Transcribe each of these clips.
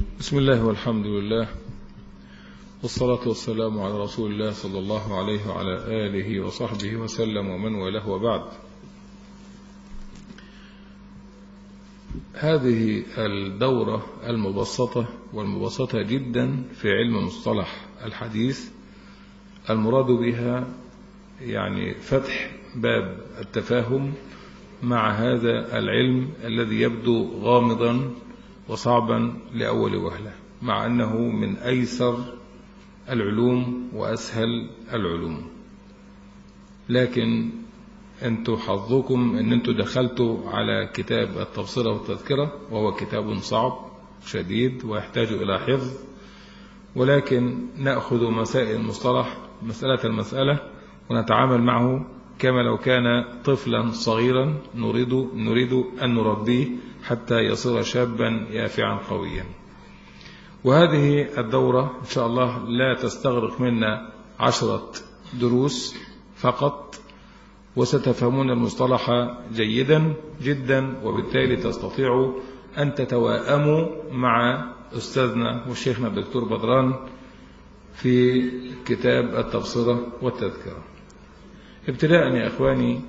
بسم الله والحمد لله والصلاة والسلام على رسول الله صلى الله عليه وعلى آله وصحبه وسلم ومن وله وبعد هذه الدورة المبسطة والمبسطة جدا في علم مصطلح الحديث المراد بها يعني فتح باب التفاهم مع هذا العلم الذي يبدو غامضا وصعبا لأول وهلة مع أنه من أيسر العلوم وأسهل العلوم لكن أنتوا حظكم أن أنتوا دخلتوا على كتاب التبصرة والتذكرة وهو كتاب صعب شديد ويحتاج إلى حفظ ولكن نأخذ مسائل المصطلح مسألة المسألة ونتعامل معه كما لو كان طفلا صغيرا نريد, نريد أن نربيه حتى يصير شابا يافعا قويا وهذه الدورة إن شاء الله لا تستغرق منا عشرة دروس فقط وستفهمون المصطلح جيدا جدا وبالتالي تستطيعوا أن تتواءموا مع أستاذنا وشيخنا الدكتور بدران في كتاب التبصرة والتذكرة ابتداء يا إخواني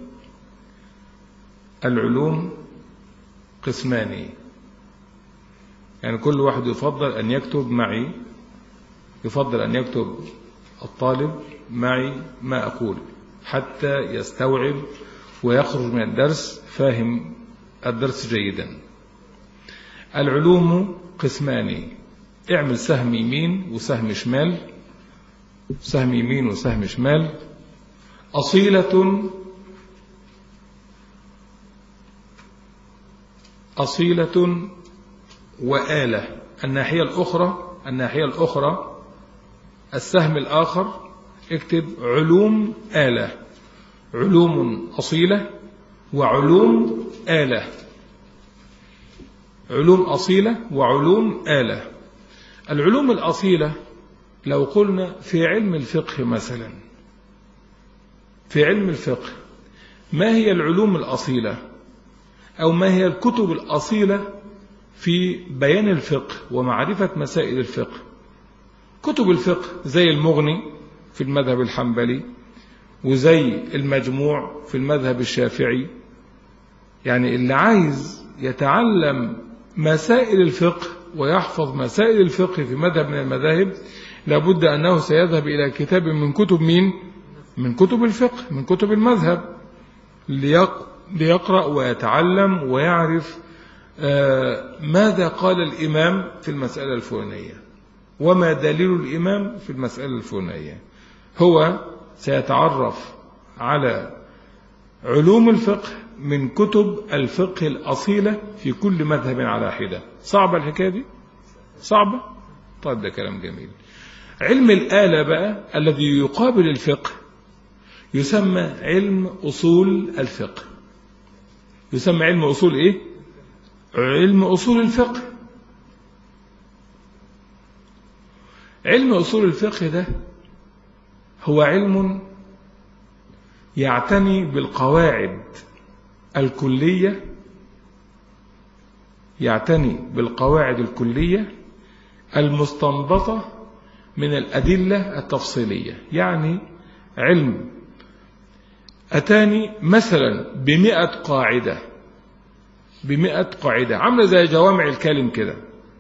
العلوم قسمان يعني كل واحد يفضل أن يكتب معي يفضل أن يكتب الطالب معي ما أقول حتى يستوعب ويخرج من الدرس فاهم الدرس جيدا العلوم قسمان اعمل سهم يمين وسهم شمال سهم يمين وسهم شمال أصيلة أصيلة وآلة الناحية الأخرى الناحية الأخرى السهم الآخر اكتب علوم آلة علوم أصيلة وعلوم آلة علوم أصيلة وعلوم آلة العلوم الأصيلة لو قلنا في علم الفقه مثلا في علم الفقه ما هي العلوم الأصيلة أو ما هي الكتب الأصيلة في بيان الفقه ومعرفة مسائل الفقه كتب الفقه زي المغني في المذهب الحنبلي وزي المجموع في المذهب الشافعي يعني اللي عايز يتعلم مسائل الفقه ويحفظ مسائل الفقه في مذهب من المذاهب لابد أنه سيذهب إلى كتاب من كتب مين من كتب الفقه من كتب المذهب ليقرأ ويتعلم ويعرف ماذا قال الإمام في المسألة الفلانية وما دليل الإمام في المسألة الفلانية هو سيتعرف على علوم الفقه من كتب الفقه الأصيلة في كل مذهب على حدة صعبة الحكاية دي صعبة طيب ده كلام جميل علم الآلة بقى الذي يقابل الفقه يسمى علم أصول الفقه يسمى علم أصول إيه علم أصول الفقه علم أصول الفقه ده هو علم يعتني بالقواعد الكلية يعتني بالقواعد الكلية المستنبطة من الأدلة التفصيلية يعني علم أتاني مثلا بمئة قاعدة بمئة قاعدة عاملة زي جوامع الكلم كده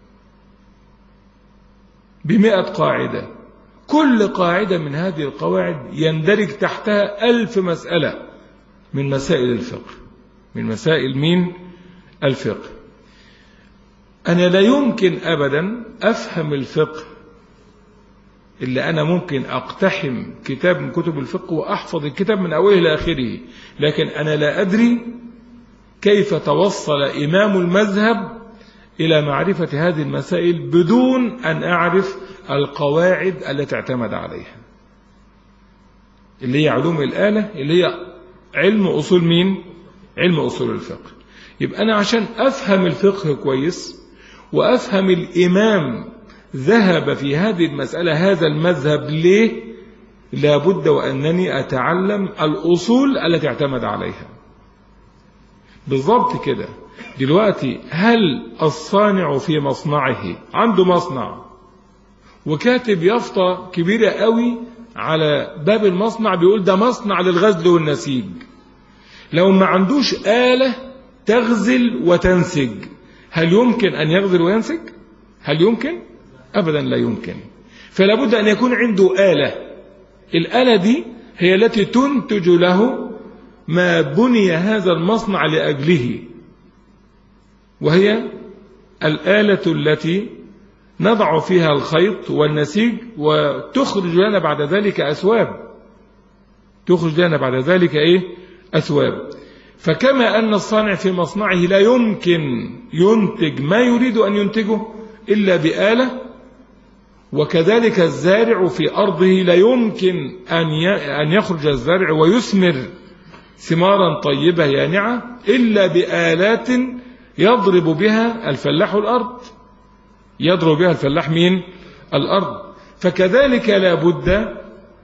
بمئة قاعدة كل قاعدة من هذه القواعد يندرج تحتها ألف مسألة من مسائل الفقه من مسائل مين الفقه أنا لا يمكن أبدا أفهم الفقه اللي أنا ممكن أقتحم كتاب من كتب الفقه وأحفظ الكتاب من أوله إلى آخره لكن أنا لا أدري كيف توصل إمام المذهب إلى معرفة هذه المسائل بدون أن أعرف القواعد التي اعتمد عليها اللي هي علوم الآلة اللي هي علم أصول مين علم أصول الفقه يبقى أنا عشان أفهم الفقه كويس وأفهم الإمام ذهب في هذه المسألة هذا المذهب ليه لابد وأنني أتعلم الأصول التي اعتمد عليها بالضبط كده دلوقتي هل الصانع في مصنعه عنده مصنع وكاتب يافطة كبيرة قوي على باب المصنع بيقول ده مصنع للغزل والنسيج لو ما عندوش آلة تغزل وتنسج هل يمكن أن يغزل وينسج هل يمكن أبدا لا يمكن فلا بد أن يكون عنده آلة الآلة دي هي التي تنتج له ما بني هذا المصنع لأجله وهي الآلة التي نضع فيها الخيط والنسيج وتخرج لنا بعد ذلك أثواب تخرج لنا بعد ذلك إيه أثواب فكما أن الصانع في مصنعه لا يمكن ينتج ما يريد أن ينتجه إلا بآلة وكذلك الزارع في أرضه لا يمكن أن يخرج الزرع ويثمر ثمارا طيبة يانعة إلا بآلات يضرب بها الفلاح الأرض يضرب بها الفلاح مين الأرض فكذلك لا بد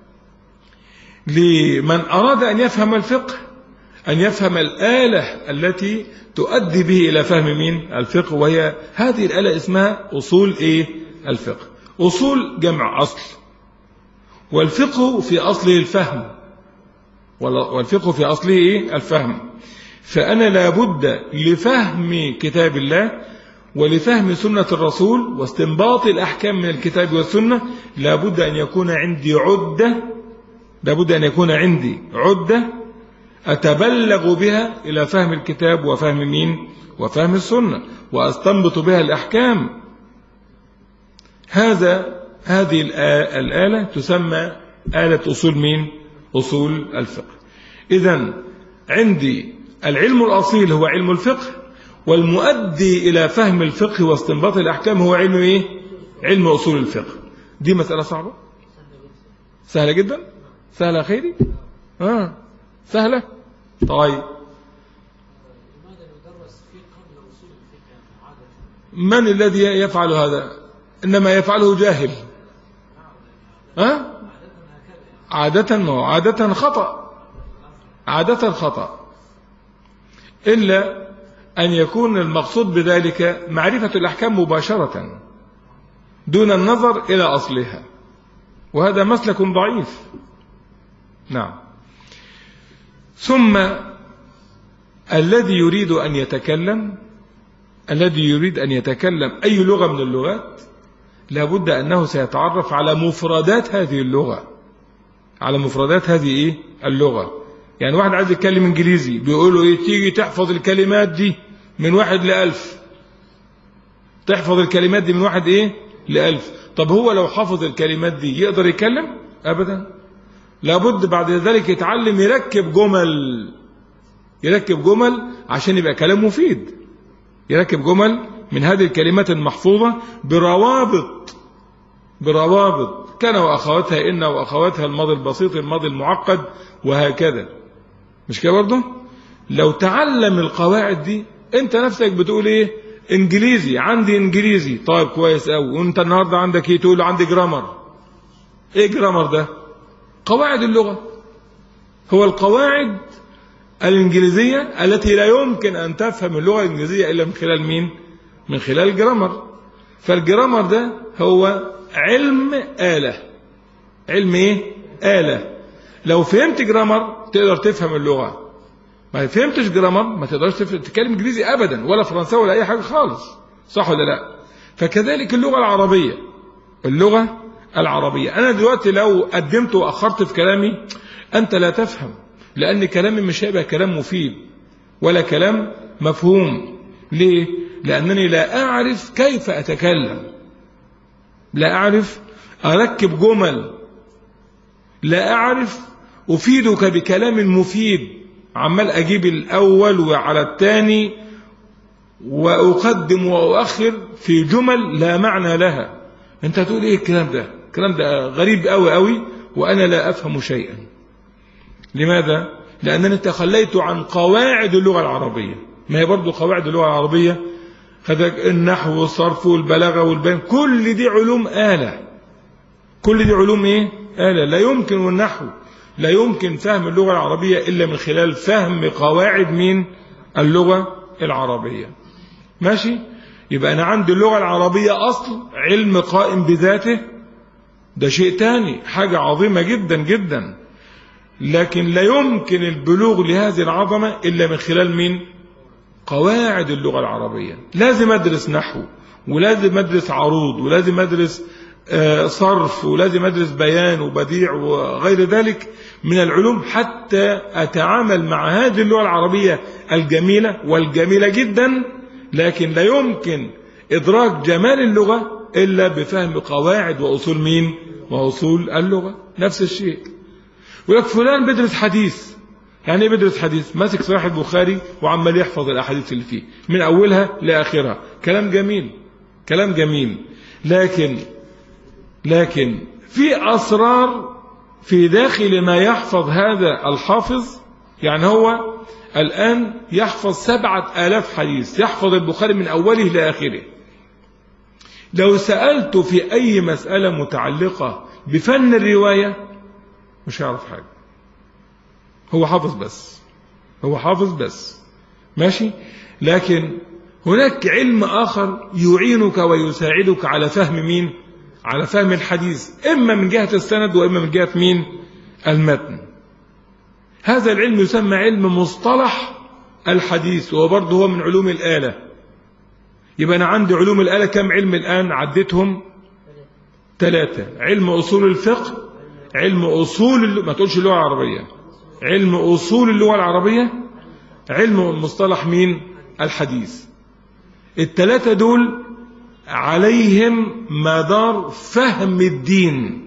لمن أراد أن يفهم الفقه أن يفهم الآلة التي تؤدي به إلى فهم مين الفقه وهي هذه الآلة اسمها أصول إيه الفقه أصول جمع أصل والفقه في أصله الفهم والفقه في أصله إيه الفهم فأنا لابد لفهم كتاب الله ولفهم سنة الرسول واستنباط الأحكام من الكتاب والسنة لابد أن يكون عندي عدة لابد أن يكون عندي عدة أتبلغ بها إلى فهم الكتاب وفهم مين وفهم السنة وأستنبط بها الأحكام هذا هذه الآلة تسمى آلة أصول مين أصول الفقه إذا عندي العلم الأصيل هو علم الفقه والمؤدي إلى فهم الفقه واستنباط الأحكام هو علم إيه؟ علم أصول الفقه دي مسألة صعبة سهلة جدا سهلة خيري آه. سهلة طيب من الذي يفعل هذا إنما يفعله جاهل ها عادة ما هو عادة خطأ عادة خطأ إلا أن يكون المقصود بذلك معرفة الأحكام مباشرة دون النظر إلى أصلها وهذا مسلك ضعيف نعم ثم الذي يريد أن يتكلم الذي يريد أن يتكلم أي لغة من اللغات لابد أنه سيتعرف على مفردات هذه اللغة على مفردات هذه إيه؟ اللغة يعني واحد عايز يتكلم إنجليزي بيقول له إيه تيجي تحفظ الكلمات دي من واحد لألف تحفظ الكلمات دي من واحد إيه لألف طب هو لو حفظ الكلمات دي يقدر يتكلم أبدا لابد بعد ذلك يتعلم يركب جمل يركب جمل عشان يبقى كلام مفيد يركب جمل من هذه الكلمات المحفوظة بروابط بروابط كان وأخواتها إن وأخواتها الماضي البسيط الماضي المعقد وهكذا مش كده برضه لو تعلم القواعد دي انت نفسك بتقول ايه انجليزي عندي انجليزي طيب كويس قوي وانت النهارده عندك ايه تقول عندي جرامر ايه جرامر ده قواعد اللغه هو القواعد الانجليزيه التي لا يمكن ان تفهم اللغه الانجليزيه الا من خلال مين من خلال الجرامر فالجرامر ده هو علم آلة علم ايه آلة لو فهمت جرامر تقدر تفهم اللغة ما فهمتش جرامر ما تقدرش تتكلم انجليزي ابدا ولا فرنساوي ولا اي حاجه خالص صح ولا لا فكذلك اللغه العربيه اللغه العربيه انا دلوقتي لو قدمت واخرت في كلامي انت لا تفهم لان كلامي مش هيبقى كلام مفيد ولا كلام مفهوم ليه لانني لا اعرف كيف اتكلم لا اعرف اركب جمل لا اعرف افيدك بكلام مفيد عمال أجيب الأول وعلى الثاني وأقدم وأؤخر في جمل لا معنى لها أنت تقول إيه الكلام ده الكلام ده غريب قوي قوي وأنا لا أفهم شيئا لماذا؟ لأنني تخليت عن قواعد اللغة العربية ما هي برضو قواعد اللغة العربية هذا النحو والصرف والبلاغة والبيان كل دي علوم آلة كل دي علوم إيه؟ آلة لا يمكن النحو لا يمكن فهم اللغة العربية إلا من خلال فهم قواعد مين اللغة العربية ماشي يبقى أنا عندي اللغة العربية أصل علم قائم بذاته ده شيء تاني حاجة عظيمة جدا جدا لكن لا يمكن البلوغ لهذه العظمة إلا من خلال مين قواعد اللغة العربية لازم أدرس نحو ولازم أدرس عروض ولازم أدرس صرف ولازم أدرس بيان وبديع وغير ذلك من العلوم حتى أتعامل مع هذه اللغة العربية الجميلة والجميلة جدا لكن لا يمكن إدراك جمال اللغة إلا بفهم قواعد وأصول مين وأصول اللغة نفس الشيء ويقول فلان بيدرس حديث يعني ايه بيدرس حديث ماسك صحيح البخاري وعمال يحفظ الأحاديث اللي فيه من أولها لآخرها كلام جميل كلام جميل لكن لكن في أسرار في داخل ما يحفظ هذا الحافظ يعني هو الآن يحفظ سبعة آلاف حديث يحفظ البخاري من أوله لآخره لو سألت في أي مسألة متعلقة بفن الرواية مش هيعرف حاجة هو حافظ بس هو حافظ بس ماشي لكن هناك علم آخر يعينك ويساعدك على فهم مين على فهم الحديث إما من جهة السند وإما من جهة مين المتن هذا العلم يسمى علم مصطلح الحديث وهو برضه هو من علوم الآلة يبقى أنا عندي علوم الآلة كم علم الآن عدتهم ثلاثة علم أصول الفقه علم أصول ما تقولش اللغة العربية علم أصول اللغة العربية علم مصطلح مين الحديث الثلاثة دول عليهم مدار فهم الدين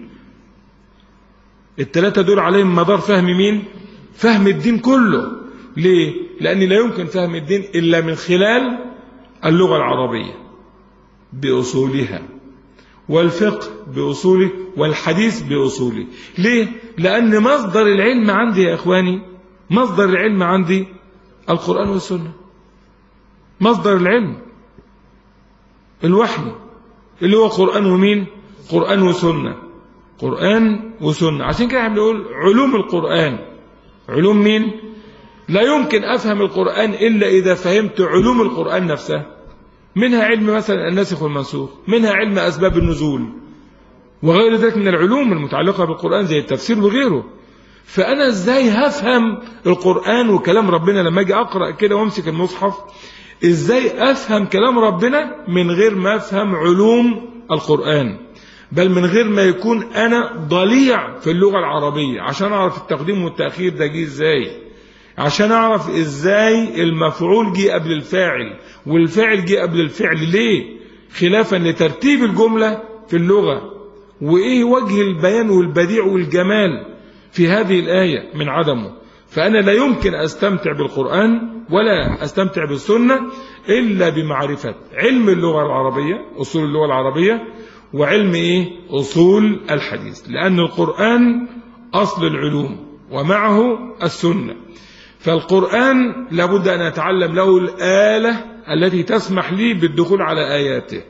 الثلاثة دول عليهم مدار فهم مين فهم الدين كله ليه لأن لا يمكن فهم الدين إلا من خلال اللغة العربية بأصولها والفقه بأصوله والحديث بأصوله ليه لأن مصدر العلم عندي يا إخواني مصدر العلم عندي القرآن والسنة مصدر العلم الوحي اللي هو قرآن ومين قرآن وسنة قرآن وسنة عشان كده احنا بنقول علوم القرآن علوم مين لا يمكن أفهم القرآن إلا إذا فهمت علوم القرآن نفسها منها علم مثلا الناسخ والمنسوخ منها علم أسباب النزول وغير ذلك من العلوم المتعلقة بالقرآن زي التفسير وغيره فأنا إزاي هفهم القرآن وكلام ربنا لما أجي أقرأ كده وأمسك المصحف إزاي أفهم كلام ربنا من غير ما أفهم علوم القرآن بل من غير ما يكون أنا ضليع في اللغة العربية عشان أعرف التقديم والتأخير ده جه إزاي عشان أعرف إزاي المفعول جه قبل الفاعل والفاعل جه قبل الفعل ليه خلافا لترتيب الجملة في اللغة وإيه وجه البيان والبديع والجمال في هذه الآية من عدمه فأنا لا يمكن أستمتع بالقرآن ولا أستمتع بالسنة إلا بمعرفة علم اللغة العربية أصول اللغة العربية وعلم إيه أصول الحديث لأن القرآن أصل العلوم ومعه السنة فالقرآن لابد أن أتعلم له الآلة التي تسمح لي بالدخول على آياته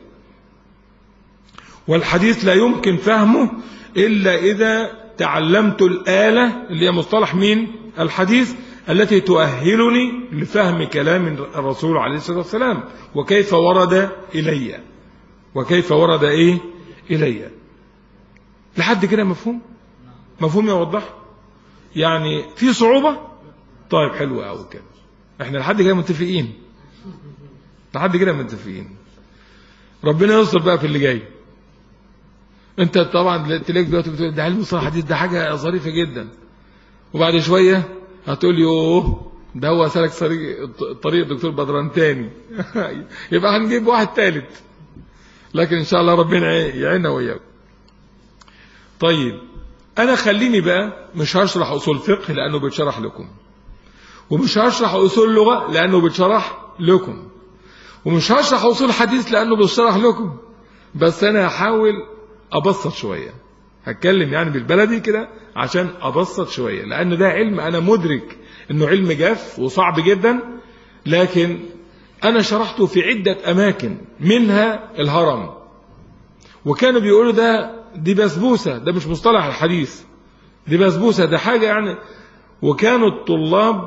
والحديث لا يمكن فهمه إلا إذا تعلمت الآلة اللي هي مصطلح مين الحديث التي تؤهلني لفهم كلام الرسول عليه الصلاة والسلام وكيف ورد إلي وكيف ورد إيه إلي لحد كده مفهوم مفهوم يوضح يعني في صعوبة طيب حلو قوي كده احنا لحد كده متفقين لحد كده متفقين ربنا يستر بقى في اللي جاي انت طبعا تلاقيك دلوقتي بتقول ده علم مصطلح الحديث ده حاجه ظريفه جدا وبعد شويه هتقول يوه ده هو سلك طريق طريق الدكتور بدران تاني يبقى هنجيب واحد ثالث لكن ان شاء الله ربنا يعيننا وياكم طيب انا خليني بقى مش هشرح اصول فقه لانه بيتشرح لكم ومش هشرح اصول لغه لانه بيتشرح لكم ومش هشرح اصول حديث لانه بيتشرح لكم بس انا هحاول ابسط شويه هتكلم يعني بالبلدي كده عشان ابسط شويه لان ده علم انا مدرك انه علم جاف وصعب جدا لكن انا شرحته في عده اماكن منها الهرم وكانوا بيقولوا ده دي بسبوسه ده مش مصطلح الحديث دي بسبوسه ده حاجه يعني وكانوا الطلاب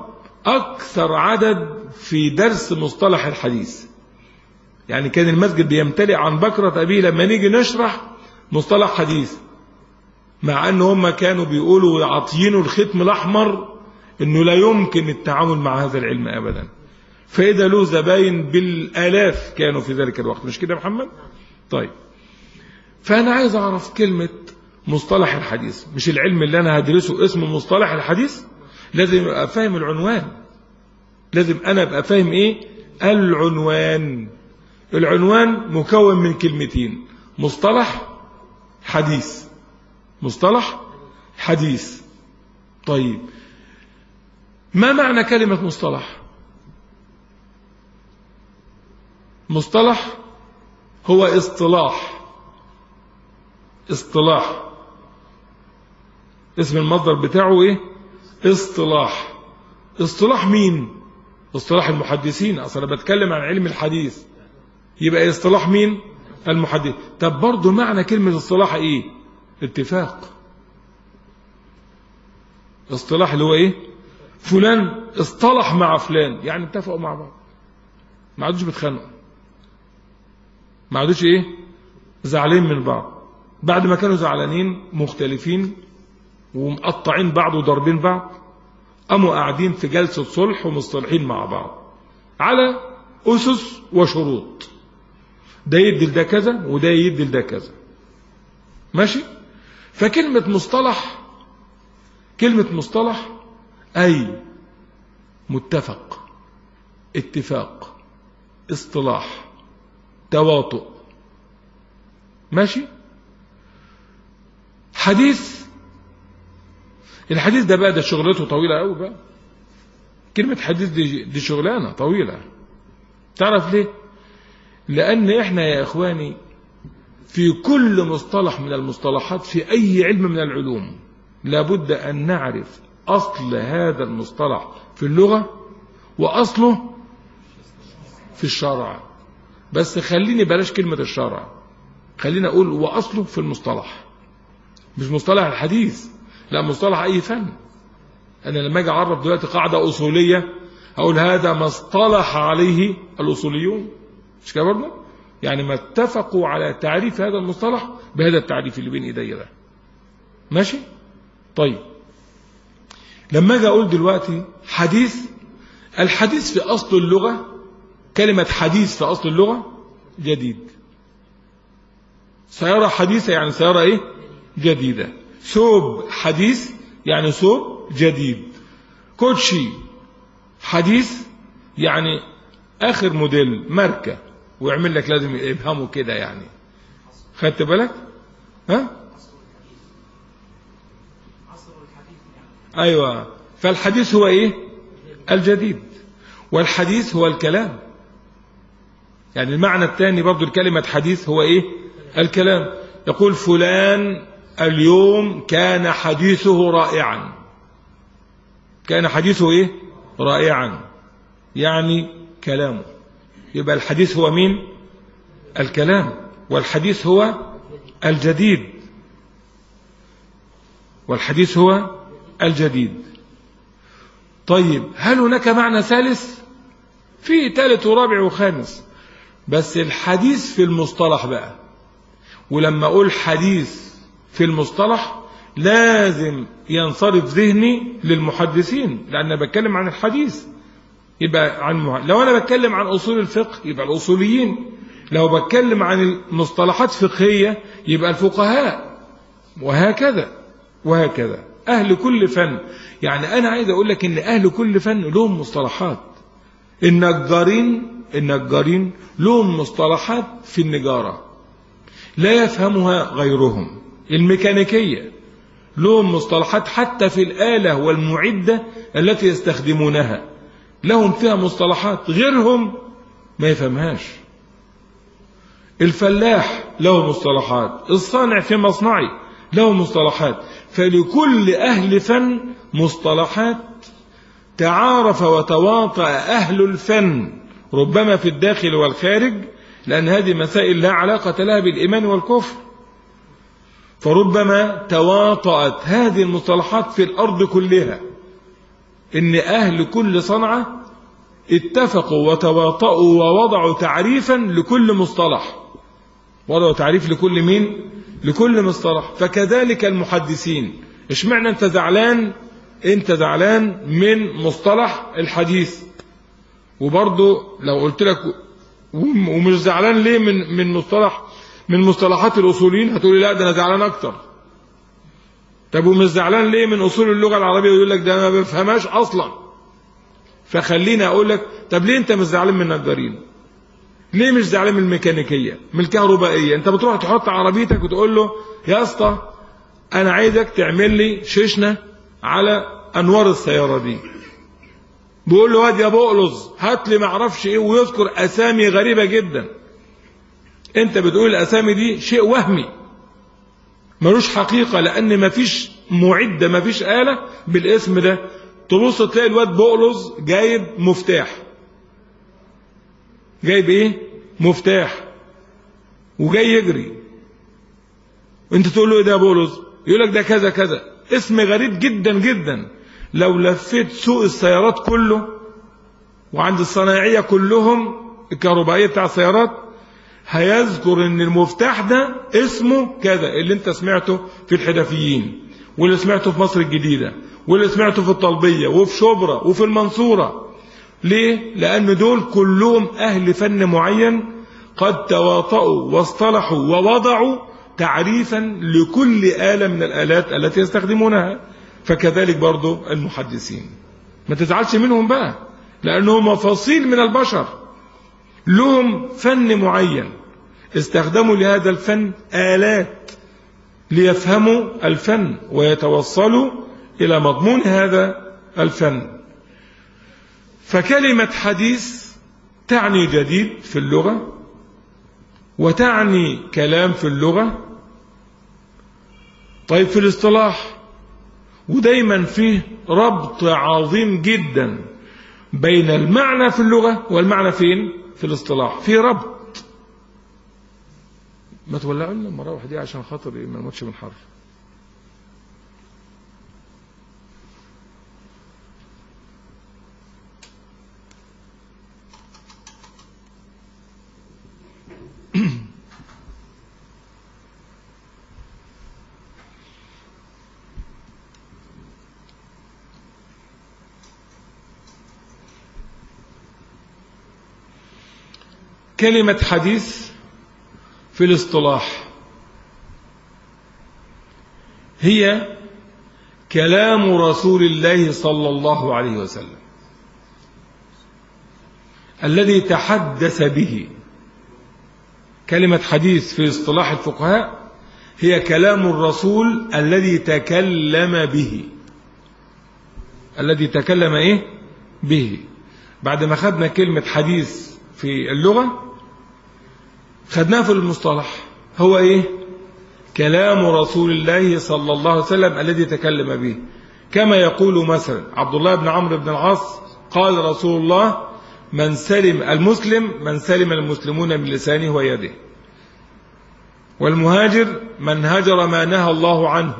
أكثر عدد في درس مصطلح الحديث يعني كان المسجد بيمتلئ عن بكرة أبيه لما نيجي نشرح مصطلح حديث مع أن هم كانوا بيقولوا عطيينه الختم الأحمر أنه لا يمكن التعامل مع هذا العلم أبدا فإذا له زباين بالآلاف كانوا في ذلك الوقت مش كده يا محمد طيب فأنا عايز أعرف كلمة مصطلح الحديث مش العلم اللي أنا هدرسه اسمه مصطلح الحديث لازم أبقى فاهم العنوان لازم أنا أبقى فاهم إيه العنوان العنوان مكون من كلمتين مصطلح حديث مصطلح حديث طيب ما معنى كلمة مصطلح مصطلح هو اصطلاح اصطلاح اسم المصدر بتاعه ايه اصطلاح اصطلاح مين اصطلاح المحدثين اصلا بتكلم عن علم الحديث يبقى اصطلاح مين المحدث طب برضه معنى كلمة اصطلاح ايه اتفاق اصطلاح اللي هو ايه فلان اصطلح مع فلان يعني اتفقوا مع بعض ما عادوش بيتخانقوا ما عادوش ايه زعلين من بعض بعد ما كانوا زعلانين مختلفين ومقطعين بعض وضاربين بعض قاموا قاعدين في جلسة صلح ومصطلحين مع بعض على أسس وشروط ده يدي لده كذا وده يدي لده كذا ماشي فكلمة مصطلح كلمة مصطلح أي متفق اتفاق اصطلاح تواطؤ ماشي حديث الحديث ده بقى ده شغلته طويلة قوي بقى كلمة حديث دي, دي شغلانة طويلة تعرف ليه لأن إحنا يا إخواني في كل مصطلح من المصطلحات في أي علم من العلوم لابد أن نعرف أصل هذا المصطلح في اللغة وأصله في الشرع بس خليني بلاش كلمة الشرع خليني أقول وأصله في المصطلح مش مصطلح الحديث لا مصطلح أي فن أنا لما أجي أعرف دلوقتي قاعدة أصولية أقول هذا ما اصطلح عليه الأصوليون مش كده برضه؟ يعني ما اتفقوا على تعريف هذا المصطلح بهذا التعريف اللي بين ايدي ده ماشي طيب لما اجي اقول دلوقتي حديث الحديث في اصل اللغه كلمه حديث في اصل اللغه جديد سياره حديثه يعني سياره ايه جديده ثوب حديث يعني ثوب جديد كوتشي حديث يعني اخر موديل ماركه ويعمل لك لازم يفهمه كده يعني خدت بالك ها ايوه فالحديث هو ايه الجديد والحديث هو الكلام يعني المعنى الثاني برضو الكلمة حديث هو ايه الكلام يقول فلان اليوم كان حديثه رائعا كان حديثه ايه رائعا يعني كلامه يبقى الحديث هو مين الكلام والحديث هو الجديد والحديث هو الجديد طيب هل هناك معنى ثالث في ثالث ورابع وخامس بس الحديث في المصطلح بقى ولما اقول حديث في المصطلح لازم ينصرف ذهني للمحدثين لان بتكلم عن الحديث يبقى عن مه... لو انا بتكلم عن اصول الفقه يبقى الاصوليين لو بتكلم عن المصطلحات فقهيه يبقى الفقهاء وهكذا وهكذا اهل كل فن يعني انا عايز اقول لك ان اهل كل فن لهم مصطلحات النجارين النجارين لهم مصطلحات في النجاره لا يفهمها غيرهم الميكانيكيه لهم مصطلحات حتى في الاله والمعده التي يستخدمونها لهم فيها مصطلحات غيرهم ما يفهمهاش الفلاح له مصطلحات الصانع في مصنعي له مصطلحات فلكل أهل فن مصطلحات تعارف وتواطأ أهل الفن ربما في الداخل والخارج لأن هذه مسائل لا علاقة لها بالإيمان والكفر فربما تواطأت هذه المصطلحات في الأرض كلها ان اهل كل صنعة اتفقوا وتواطؤوا ووضعوا تعريفا لكل مصطلح وضعوا تعريف لكل مين لكل مصطلح فكذلك المحدثين اشمعنى انت زعلان انت زعلان من مصطلح الحديث وبرضه لو قلت لك ومش زعلان ليه من من مصطلح من مصطلحات الاصوليين هتقولي لا ده انا زعلان اكتر طب ومش زعلان ليه من اصول اللغه العربيه ويقول لك ده ما بفهمهاش اصلا فخليني اقول لك طب ليه انت مش زعلان من النجارين ليه مش زعلان من الميكانيكيه من الكهربائيه انت بتروح تحط عربيتك وتقول له يا اسطى انا عايزك تعمل لي ششنه على انوار السياره دي بيقول له واد يا بقلص هات لي ما اعرفش ايه ويذكر اسامي غريبه جدا انت بتقول الاسامي دي شيء وهمي ملوش حقيقه لان مفيش معده مفيش اله بالاسم ده تبص تلاقي الواد بقلص جايب مفتاح جايب ايه مفتاح وجاي يجري انت تقول له ايه ده يا بولس يقول لك ده كذا كذا اسم غريب جدا جدا لو لفيت سوق السيارات كله وعند الصنايعيه كلهم الكهربائيه بتاع السيارات هيذكر ان المفتاح ده اسمه كذا اللي انت سمعته في الحدفيين واللي سمعته في مصر الجديده واللي سمعته في الطلبيه وفي شبرا وفي المنصوره ليه؟ لأن دول كلهم أهل فن معين قد تواطؤوا واصطلحوا ووضعوا تعريفا لكل آلة من الآلات التي يستخدمونها فكذلك برضو المحدثين ما تزعلش منهم بقى لأنهم مفاصيل من البشر لهم فن معين استخدموا لهذا الفن آلات ليفهموا الفن ويتوصلوا إلى مضمون هذا الفن فكلمة حديث تعني جديد في اللغة وتعني كلام في اللغة طيب في الاصطلاح ودايما فيه ربط عظيم جدا بين المعنى في اللغة والمعنى فين في الاصطلاح في ربط ما تولعوا لنا المراوح دي عشان خاطر ما نموتش من حرف كلمة حديث في الاصطلاح هي كلام رسول الله صلى الله عليه وسلم الذي تحدث به كلمة حديث في اصطلاح الفقهاء هي كلام الرسول الذي تكلم به الذي تكلم ايه به بعد ما خدنا كلمة حديث في اللغة خدناها في المصطلح هو ايه كلام رسول الله صلى الله عليه وسلم الذي تكلم به كما يقول مثلا عبد الله بن عمرو بن العاص قال رسول الله من سلم المسلم من سلم المسلمون من لسانه ويده والمهاجر من هجر ما نهى الله عنه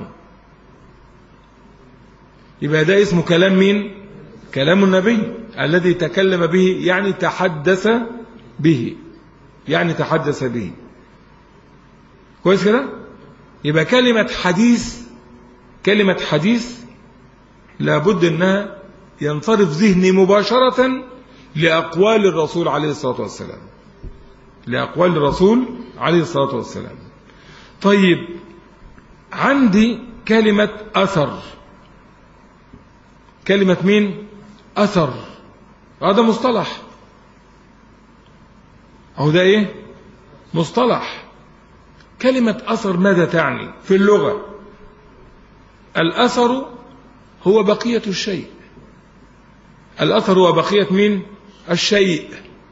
يبقى ده اسمه كلام مين كلام النبي الذي تكلم به يعني تحدث به يعني تحدث به كويس كده يبقى كلمة حديث كلمة حديث لابد انها ينصرف ذهني مباشرة لأقوال الرسول عليه الصلاة والسلام لأقوال الرسول عليه الصلاة والسلام طيب عندي كلمة أثر كلمة مين أثر هذا مصطلح أو ده إيه مصطلح كلمة أثر ماذا تعني في اللغة الأثر هو بقية الشيء الأثر هو بقية مين الشيء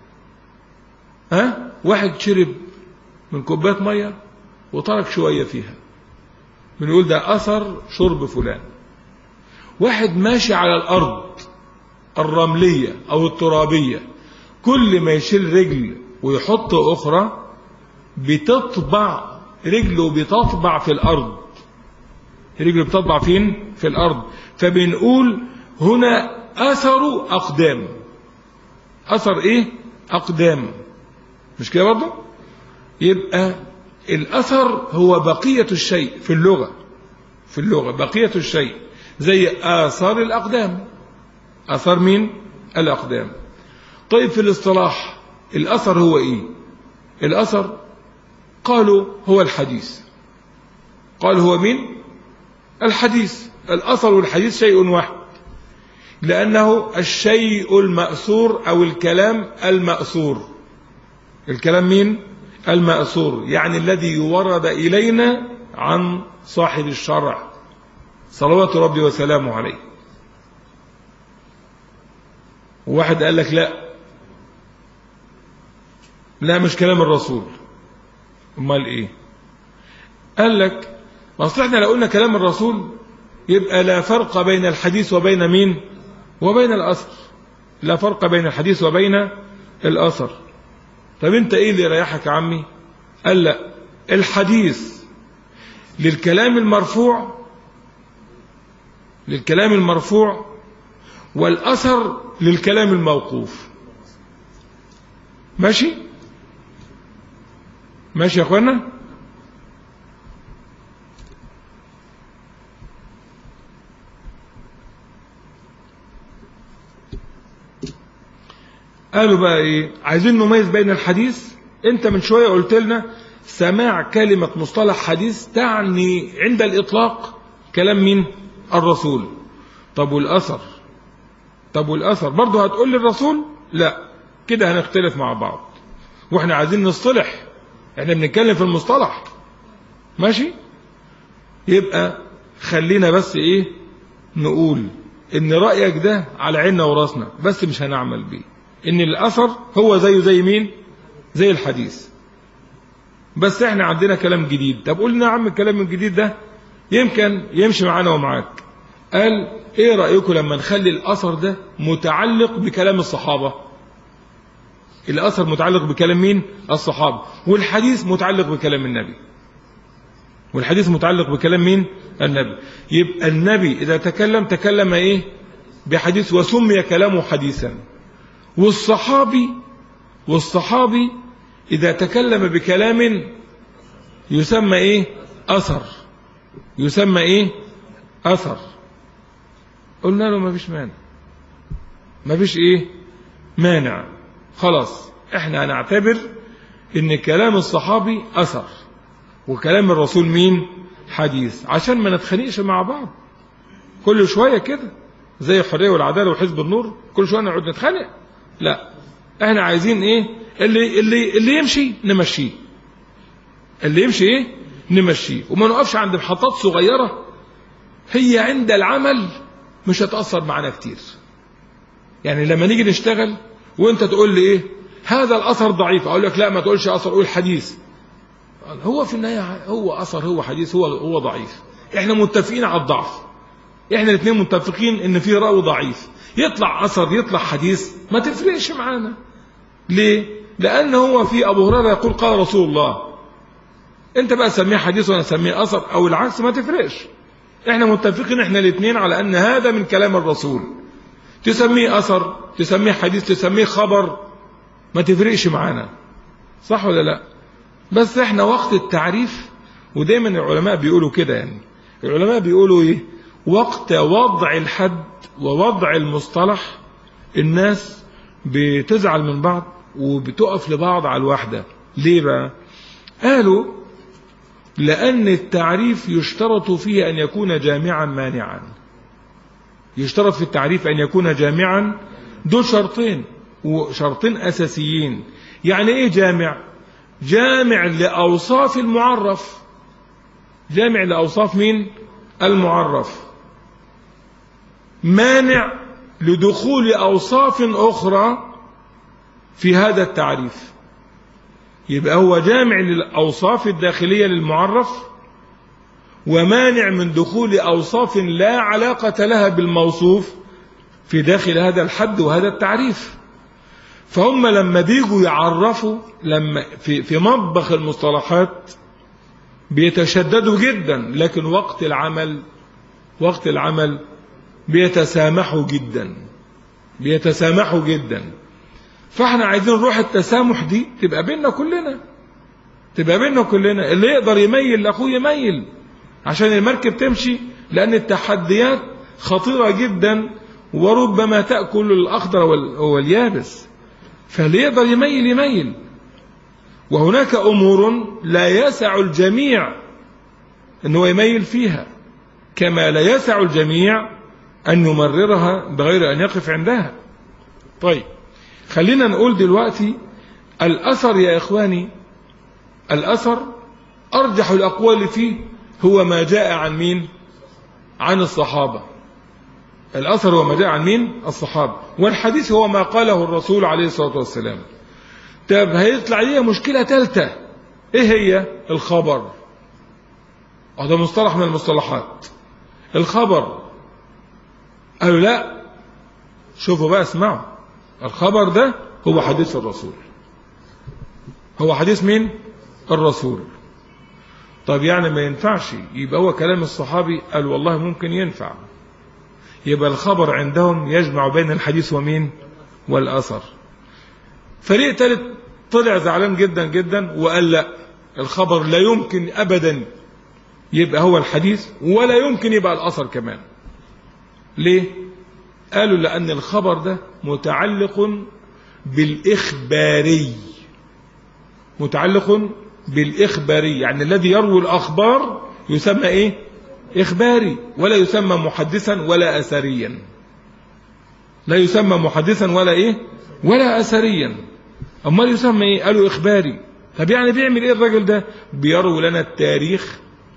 ها واحد شرب من كوبايه ميه وترك شويه فيها بنقول ده اثر شرب فلان واحد ماشي على الارض الرمليه او الترابيه كل ما يشيل رجل ويحط اخرى بتطبع رجله بتطبع في الارض رجله بتطبع فين في الارض فبنقول هنا أثر أقدام أثر إيه أقدام مش كده برضه يبقى الأثر هو بقية الشيء في اللغة في اللغة بقية الشيء زي آثار الأقدام آثار مين الأقدام طيب في الاصطلاح الأثر هو إيه الأثر قالوا هو الحديث قال هو مين الحديث الأثر والحديث شيء واحد لأنه الشيء المأثور أو الكلام المأثور الكلام مين المأثور يعني الذي ورد إلينا عن صاحب الشرع صلوات ربي وسلامه عليه وواحد قال لك لا لا مش كلام الرسول امال ايه قال لك اصل احنا لو قلنا كلام الرسول يبقى لا فرق بين الحديث وبين مين وبين الاثر لا فرق بين الحديث وبين الاثر طب انت ايه اللي يريحك يا عمي قال لا الحديث للكلام المرفوع للكلام المرفوع والاثر للكلام الموقوف ماشي ماشي يا اخوانا قالوا بقى ايه عايزين نميز بين الحديث انت من شويه قلت لنا سماع كلمه مصطلح حديث تعني عند الاطلاق كلام مين الرسول طب والاثر طب والاثر برضه هتقول لي الرسول لا كده هنختلف مع بعض واحنا عايزين نصطلح احنا بنتكلم في المصطلح ماشي يبقى خلينا بس ايه نقول ان رايك ده على عيننا وراسنا بس مش هنعمل بيه ان الاثر هو زيه زي مين زي الحديث بس احنا عندنا كلام جديد طب قول لنا يا عم الكلام الجديد ده يمكن يمشي معانا ومعاك قال ايه رايكم لما نخلي الاثر ده متعلق بكلام الصحابه الاثر متعلق بكلام مين الصحابه والحديث متعلق بكلام النبي والحديث متعلق بكلام مين النبي يبقى النبي اذا تكلم تكلم ايه بحديث وسمي كلامه حديثا والصحابي والصحابي إذا تكلم بكلام يسمى إيه أثر يسمى إيه أثر قلنا له ما فيش مانع ما فيش إيه مانع خلاص إحنا هنعتبر إن كلام الصحابي أثر وكلام الرسول مين حديث عشان ما نتخانقش مع بعض كل شوية كده زي الحرية والعدالة وحزب النور كل شوية نقعد نتخانق لا احنا عايزين ايه اللي اللي اللي يمشي نمشيه اللي يمشي ايه نمشيه وما نقفش عند محطات صغيره هي عند العمل مش هتاثر معانا كتير يعني لما نيجي نشتغل وانت تقول لي ايه هذا الاثر ضعيف اقول لك لا ما تقولش اثر قول حديث هو في النهايه هو اثر هو حديث هو هو ضعيف احنا متفقين على الضعف احنا الاثنين متفقين ان في راوي ضعيف يطلع اثر يطلع حديث ما تفرقش معانا ليه لان هو في ابو هريره يقول قال رسول الله انت بقى سميه حديث وانا اسميه اثر او العكس ما تفرقش احنا متفقين احنا الاثنين على ان هذا من كلام الرسول تسميه اثر تسميه حديث تسميه خبر ما تفرقش معانا صح ولا لا بس احنا وقت التعريف ودايما العلماء بيقولوا كده يعني العلماء بيقولوا ايه وقت وضع الحد ووضع المصطلح الناس بتزعل من بعض وبتقف لبعض على الواحدة ليه بقى قالوا لأن التعريف يشترط فيه أن يكون جامعا مانعا يشترط في التعريف أن يكون جامعا دول شرطين وشرطين أساسيين يعني إيه جامع جامع لأوصاف المعرف جامع لأوصاف مين المعرف مانع لدخول أوصاف أخرى في هذا التعريف يبقى هو جامع للأوصاف الداخلية للمعرف ومانع من دخول أوصاف لا علاقة لها بالموصوف في داخل هذا الحد وهذا التعريف فهم لما بيجوا يعرفوا لما في في مطبخ المصطلحات بيتشددوا جدا لكن وقت العمل وقت العمل بيتسامحوا جدا بيتسامحوا جدا فاحنا عايزين روح التسامح دي تبقى بيننا كلنا تبقى بيننا كلنا اللي يقدر يميل لاخوه يميل عشان المركب تمشي لان التحديات خطيره جدا وربما تاكل الاخضر واليابس فاللي يقدر يميل يميل وهناك امور لا يسع الجميع ان هو يميل فيها كما لا يسع الجميع ان يمررها بغير ان يقف عندها طيب خلينا نقول دلوقتي الاثر يا اخواني الاثر ارجح الاقوال فيه هو ما جاء عن مين عن الصحابه الاثر هو ما جاء عن مين الصحابه والحديث هو ما قاله الرسول عليه الصلاه والسلام طب هيطلع ليها مشكله ثالثه ايه هي الخبر وهذا مصطلح من المصطلحات الخبر قالوا لا شوفوا بقى اسمعوا الخبر ده هو حديث الرسول هو حديث مين الرسول طب يعني ما ينفعش يبقى هو كلام الصحابي قال والله ممكن ينفع يبقى الخبر عندهم يجمع بين الحديث ومين والأثر فريق ثالث طلع زعلان جدا جدا وقال لا الخبر لا يمكن أبدا يبقى هو الحديث ولا يمكن يبقى الأثر كمان ليه قالوا لأن الخبر ده متعلق بالإخباري متعلق بالإخباري يعني الذي يروي الأخبار يسمى إيه إخباري ولا يسمى محدثا ولا أثريا لا يسمى محدثا ولا إيه ولا أثريا أمال يسمى إيه قالوا إخباري طب يعني بيعمل إيه الراجل ده بيروي لنا التاريخ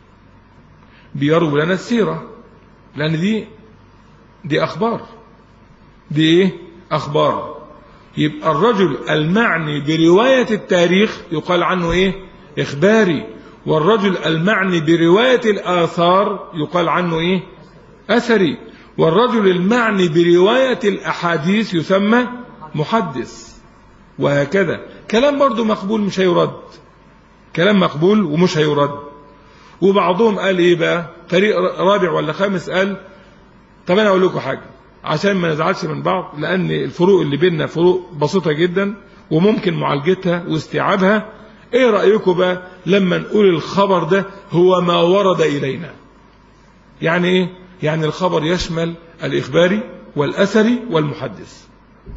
بيروي لنا السيرة لأن دي دي أخبار دي إيه أخبار يبقى الرجل المعني برواية التاريخ يقال عنه إيه إخباري والرجل المعني برواية الآثار يقال عنه إيه أثري والرجل المعني برواية الأحاديث يسمى محدث وهكذا كلام برضو مقبول مش هيرد كلام مقبول ومش هيرد وبعضهم قال ايه بقى فريق رابع ولا خامس قال طب انا اقول لكم حاجه عشان ما نزعلش من بعض لان الفروق اللي بيننا فروق بسيطه جدا وممكن معالجتها واستيعابها ايه رايكم بقى لما نقول الخبر ده هو ما ورد الينا يعني ايه يعني الخبر يشمل الاخباري والاثري والمحدث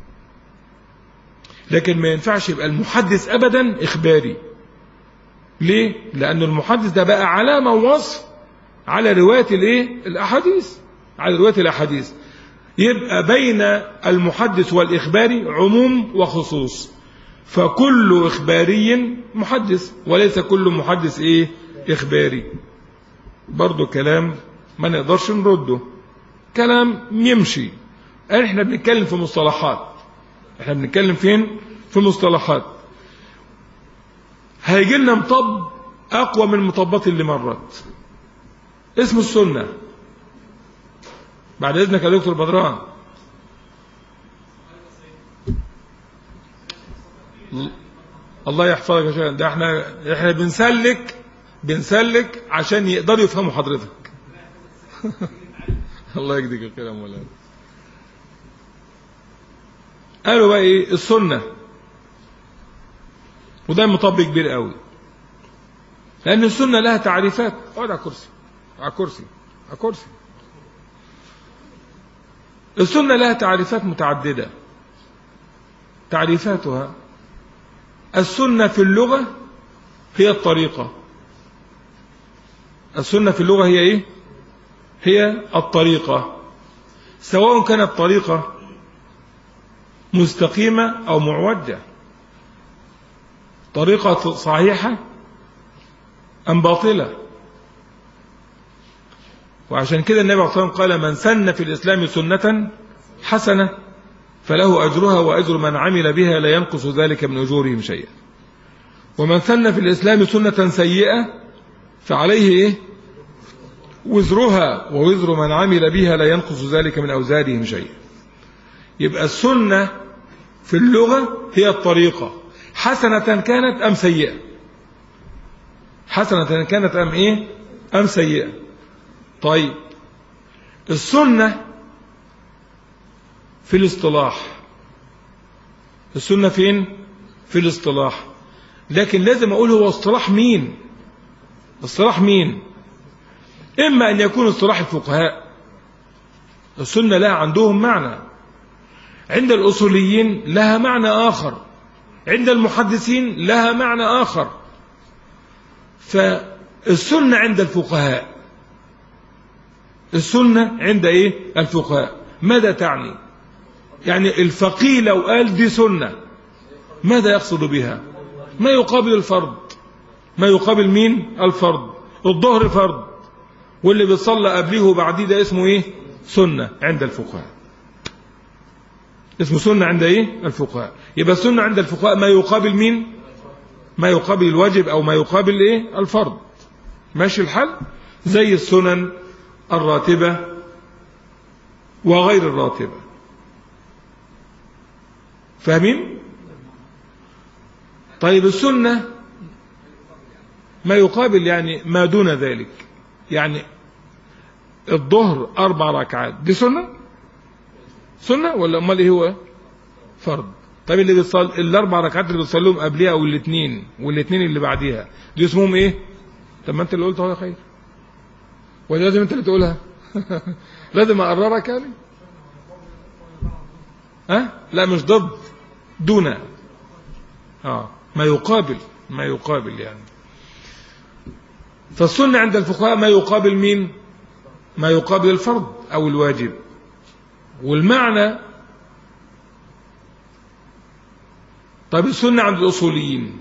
لكن ما ينفعش يبقى المحدث ابدا اخباري ليه لان المحدث ده بقى علامه ووصف على روايه الايه الاحاديث على روايه الاحاديث يبقى بين المحدث والاخباري عموم وخصوص فكل اخباري محدث وليس كل محدث ايه اخباري برضو كلام ما نقدرش نرده كلام يمشي احنا بنتكلم في مصطلحات احنا بنتكلم فين في مصطلحات هيجي لنا مطب اقوى من المطبات اللي مرت اسمه السنه بعد اذنك يا دكتور بدران الله يحفظك يا شيخ ده احنا احنا بنسلك بنسلك عشان يقدروا يفهموا حضرتك الله يجزيك الخير يا مولانا قالوا بقى ايه السنه وده مطبق كبير قوي لان السنه لها تعريفات اقعد على كرسي على كرسي على كرسي السنه لها تعريفات متعدده تعريفاتها السنه في اللغه هي الطريقه السنه في اللغه هي ايه هي الطريقه سواء كانت طريقه مستقيمه او معوجه طريقة صحيحة أم باطلة وعشان كده النبي عليه الصلاة والسلام قال من سن في الإسلام سنة حسنة فله أجرها وأجر من عمل بها لا ينقص ذلك من أجورهم شيئا ومن سن في الإسلام سنة سيئة فعليه إيه؟ وزرها ووزر من عمل بها لا ينقص ذلك من أوزارهم شيئا يبقى السنة في اللغة هي الطريقة حسنة كانت أم سيئة حسنة كانت أم إيه أم سيئة طيب السنة في الاصطلاح السنة فين في الاصطلاح لكن لازم أقول هو اصطلاح مين اصطلاح مين إما أن يكون اصطلاح الفقهاء السنة لها عندهم معنى عند الأصوليين لها معنى آخر عند المحدثين لها معنى آخر فالسنة عند الفقهاء السنة عند إيه الفقهاء ماذا تعني يعني الفقيه لو قال دي سنة ماذا يقصد بها ما يقابل الفرض ما يقابل مين الفرض الظهر فرض واللي بيصلى قبليه وبعديه ده اسمه ايه سنة عند الفقهاء اسمه سنة عند ايه الفقهاء يبقى السنة عند الفقهاء ما يقابل مين ما يقابل الواجب او ما يقابل ايه الفرض ماشي الحل زي السنن الراتبة وغير الراتبة فاهمين طيب السنة ما يقابل يعني ما دون ذلك يعني الظهر أربع ركعات دي سنة سنة ولا أمال إيه هو فرض طيب اللي بيصل الأربع ركعات اللي بيصليهم قبلها أو الاثنين والاثنين اللي بعديها دي اسمهم إيه طب ما أنت اللي قلت هو يا خير ولا لازم أنت اللي تقولها لازم أقررك يعني ها أه؟ لا مش ضد دون اه ما يقابل ما يقابل يعني فالسنة عند الفقهاء ما يقابل مين ما يقابل الفرض أو الواجب والمعنى طيب السنة عند الأصوليين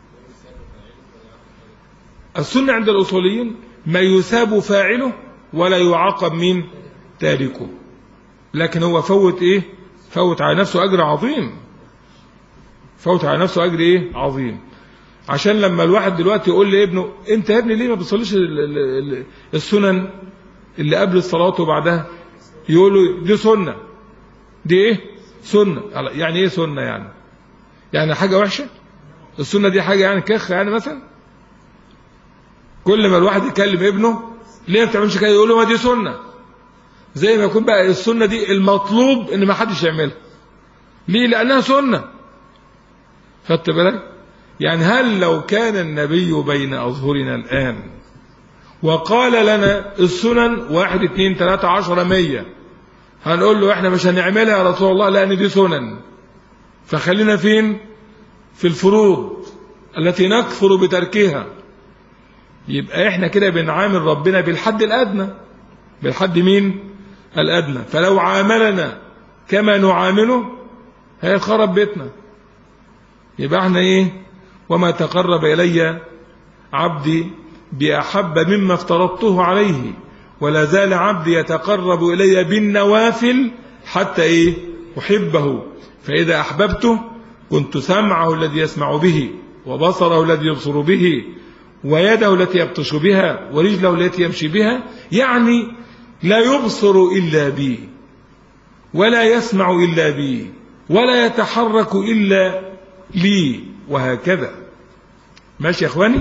السنة عند الأصوليين ما يثاب فاعله ولا يعاقب مين تاركه لكن هو فوت ايه فوت على نفسه أجر عظيم فوت على نفسه أجر ايه عظيم عشان لما الواحد دلوقتي يقول لابنه انت يا ابني ليه ما بتصليش السنن اللي قبل الصلاة وبعدها يقول له دي سنة دي ايه سنة يعني ايه سنة يعني يعني حاجة وحشة السنة دي حاجة يعني كخ يعني مثلا كل ما الواحد يكلم ابنه ليه ما بتعملش كده يقول له ما دي سنة زي ما يكون بقى السنة دي المطلوب ان ما حدش يعملها ليه لانها سنة خدت بالك يعني هل لو كان النبي بين أظهرنا الآن وقال لنا السنن واحد اتنين تلاتة عشرة مية هنقول له احنا مش هنعملها يا رسول الله لأن دي سنن فخلينا فين في الفروض التي نكفر بتركها يبقى احنا كده بنعامل ربنا بالحد الأدنى بالحد مين الأدنى فلو عاملنا كما نعامله هيخرب بيتنا يبقى احنا ايه وما تقرب إلي عبدي بأحب مما افترضته عليه ولا زال عبدي يتقرب إلي بالنوافل حتى إيه أحبه فإذا أحببته كنت سمعه الذي يسمع به وبصره الذي يبصر به ويده التي يبطش بها ورجله التي يمشي بها يعني لا يبصر إلا بي ولا يسمع إلا بي ولا يتحرك إلا لي وهكذا ماشي يا اخواني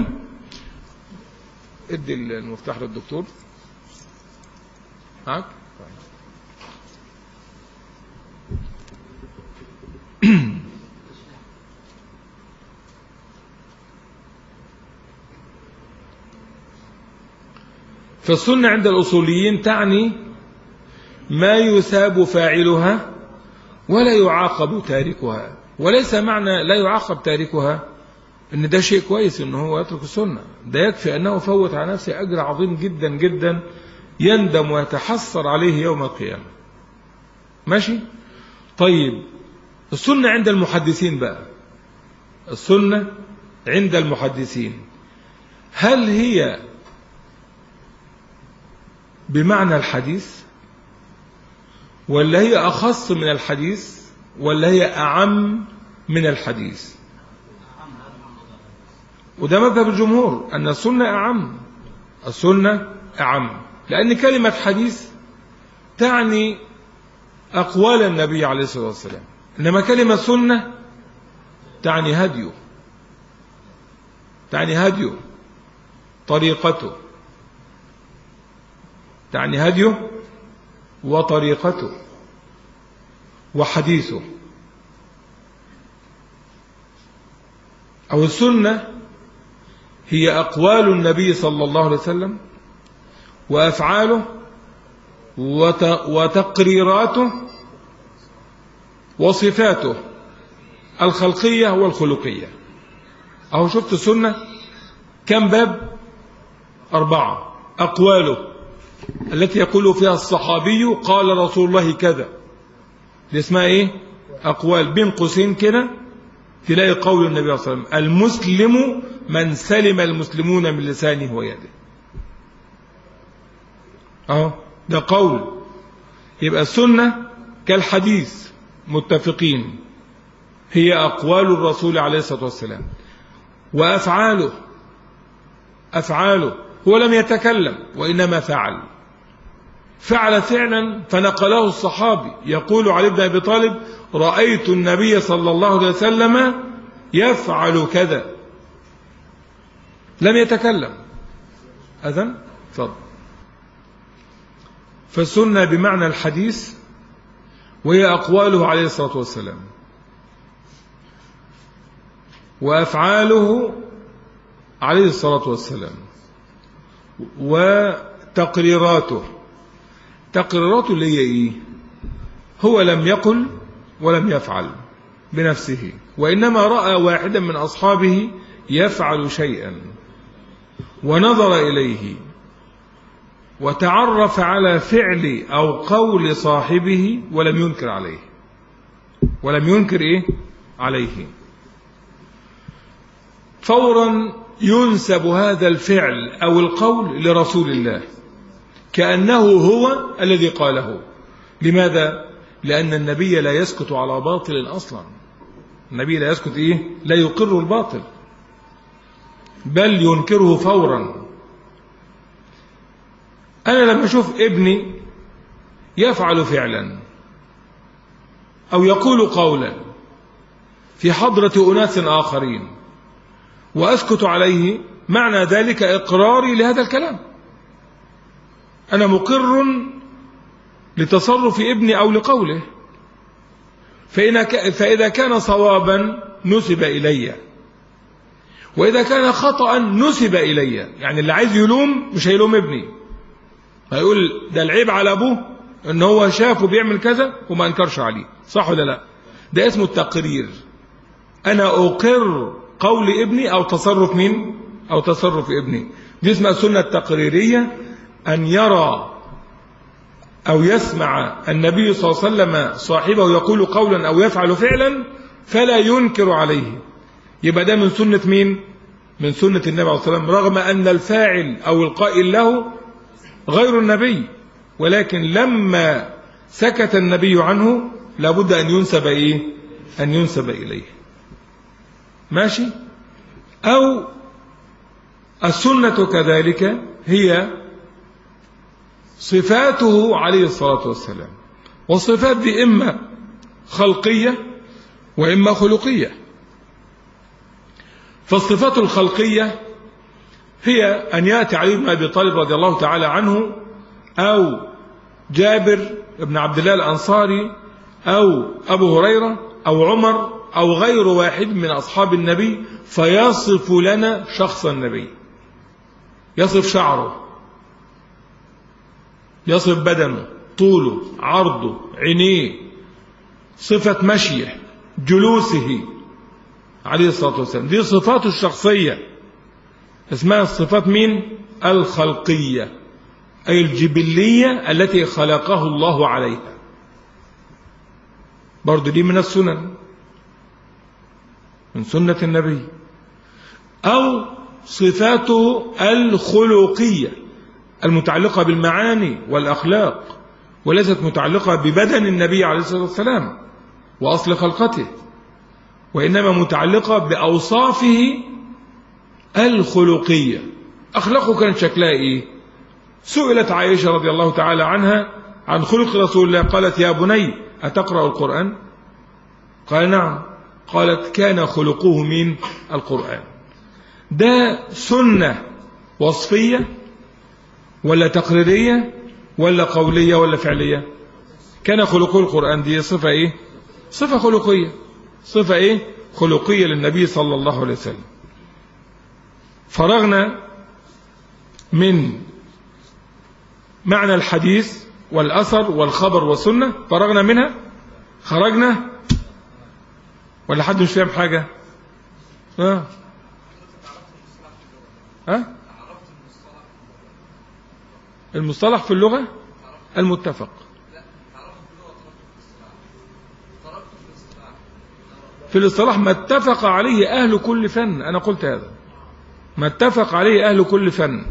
ادي المفتاح للدكتور معاك فالسنة عند الأصوليين تعني ما يثاب فاعلها ولا يعاقب تاركها وليس معنى لا يعاقب تاركها ان ده شيء كويس ان هو يترك السنة ده يكفي انه فوت على نفسه اجر عظيم جدا جدا يندم ويتحسر عليه يوم القيامة ماشي طيب السنة عند المحدثين بقى السنة عند المحدثين هل هي بمعنى الحديث ولا هي أخص من الحديث ولا هي أعم من الحديث وده مذهب الجمهور أن السنة أعم السنة أعم لأن كلمة حديث تعني أقوال النبي عليه الصلاة والسلام إنما كلمة سنة تعني هديه تعني هديه طريقته تعني هديه وطريقته وحديثه أو السنة هي أقوال النبي صلى الله عليه وسلم وأفعاله وتقريراته وصفاته الخلقية والخلقية أهو شفت السنة كم باب أربعة أقواله التي يقول فيها الصحابي قال رسول الله كذا دي اسمها ايه أقوال بين قوسين كده تلاقي قول النبي صلى الله عليه وسلم المسلم من سلم المسلمون من لسانه ويده اهو ده قول يبقى السنة كالحديث متفقين هي أقوال الرسول عليه الصلاة والسلام وأفعاله أفعاله هو لم يتكلم وإنما فعل فعل فعلا فنقله الصحابي يقول علي بن أبي طالب رأيت النبي صلى الله عليه وسلم يفعل كذا لم يتكلم أذن فضل فالسنة بمعنى الحديث وهي أقواله عليه الصلاة والسلام وأفعاله عليه الصلاة والسلام وتقريراته تقريراته اللي هي إيه هو لم يقل ولم يفعل بنفسه وإنما رأى واحدا من أصحابه يفعل شيئا ونظر إليه وتعرف على فعل أو قول صاحبه ولم ينكر عليه ولم ينكر إيه عليه فورا ينسب هذا الفعل أو القول لرسول الله كأنه هو الذي قاله لماذا؟ لأن النبي لا يسكت على باطل أصلا النبي لا يسكت إيه؟ لا يقر الباطل بل ينكره فورا أنا لما أشوف ابني يفعل فعلا أو يقول قولا في حضرة أناس آخرين وأسكت عليه معنى ذلك إقراري لهذا الكلام أنا مقر لتصرف ابني أو لقوله فإذا كان صوابا نسب إلي وإذا كان خطأ نسب إلي يعني اللي عايز يلوم مش هيلوم ابني هيقول ده العيب على أبوه إن هو شافه بيعمل كذا وما أنكرش عليه صح ولا لا ده اسمه التقرير أنا أقر قول ابني أو تصرف مين أو تصرف ابني دي اسمها السنة التقريرية أن يرى أو يسمع النبي صلى الله عليه وسلم صاحبه يقول قولا أو يفعل فعلا فلا ينكر عليه يبقى ده من سنة مين من سنة النبي عليه الصلاة والسلام رغم أن الفاعل أو القائل له غير النبي ولكن لما سكت النبي عنه لابد أن ينسب إيه أن ينسب إليه ماشي أو السنة كذلك هي صفاته عليه الصلاة والسلام والصفات دي إما خلقية وإما خلقية فالصفات الخلقية هي أن يأتي علي بن أبي طالب رضي الله تعالى عنه أو جابر بن عبد الله الأنصاري أو أبو هريرة أو عمر أو غير واحد من أصحاب النبي فيصف لنا شخص النبي يصف شعره يصف بدنه طوله عرضه عينيه صفة مشيه جلوسه عليه الصلاة والسلام دي صفاته الشخصية اسمها الصفات مين الخلقية أي الجبلية التي خلقه الله عليها برضو دي من السنن من سنة النبي أو صفاته الخلقية المتعلقة بالمعاني والأخلاق وليست متعلقة ببدن النبي عليه الصلاة والسلام وأصل خلقته وإنما متعلقة بأوصافه الخلقية أخلاقه كانت شكلها إيه سئلت عائشة رضي الله تعالى عنها عن خلق رسول الله قالت يا بني أتقرأ القرآن قال نعم قالت كان خلقه من القرآن ده سنة وصفية ولا تقريرية ولا قولية ولا فعلية كان خلقه القرآن دي صفة ايه صفة خلقية صفة إيه خلقية للنبي صلى الله عليه وسلم فرغنا من معنى الحديث والأثر والخبر والسنة فرغنا منها خرجنا ولا حد مش فاهم حاجة ها ها المصطلح في اللغة المتفق في الاصطلاح ما اتفق عليه أهل كل فن أنا قلت هذا ما اتفق عليه أهل كل فن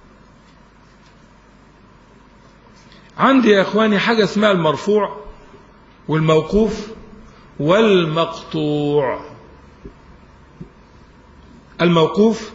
عندي يا إخواني حاجة اسمها المرفوع والموقوف والمقطوع الموقوف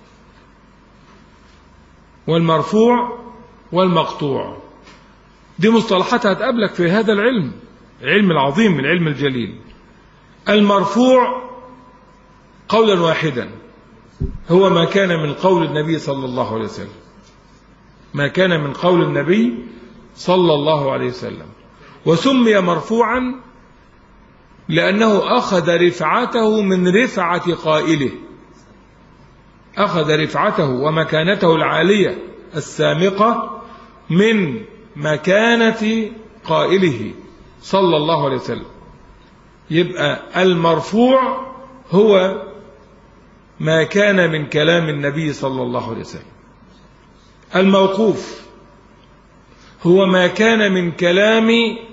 والمرفوع والمقطوع دي مصطلحات هتقابلك في هذا العلم العلم العظيم العلم الجليل المرفوع قولا واحدا هو ما كان من قول النبي صلى الله عليه وسلم ما كان من قول النبي صلى الله عليه وسلم وسمي مرفوعا لأنه أخذ رفعته من رفعة قائله أخذ رفعته ومكانته العالية السامقة من مكانة قائله صلى الله عليه وسلم يبقى المرفوع هو ما كان من كلام النبي صلى الله عليه وسلم الموقوف هو ما كان من كلام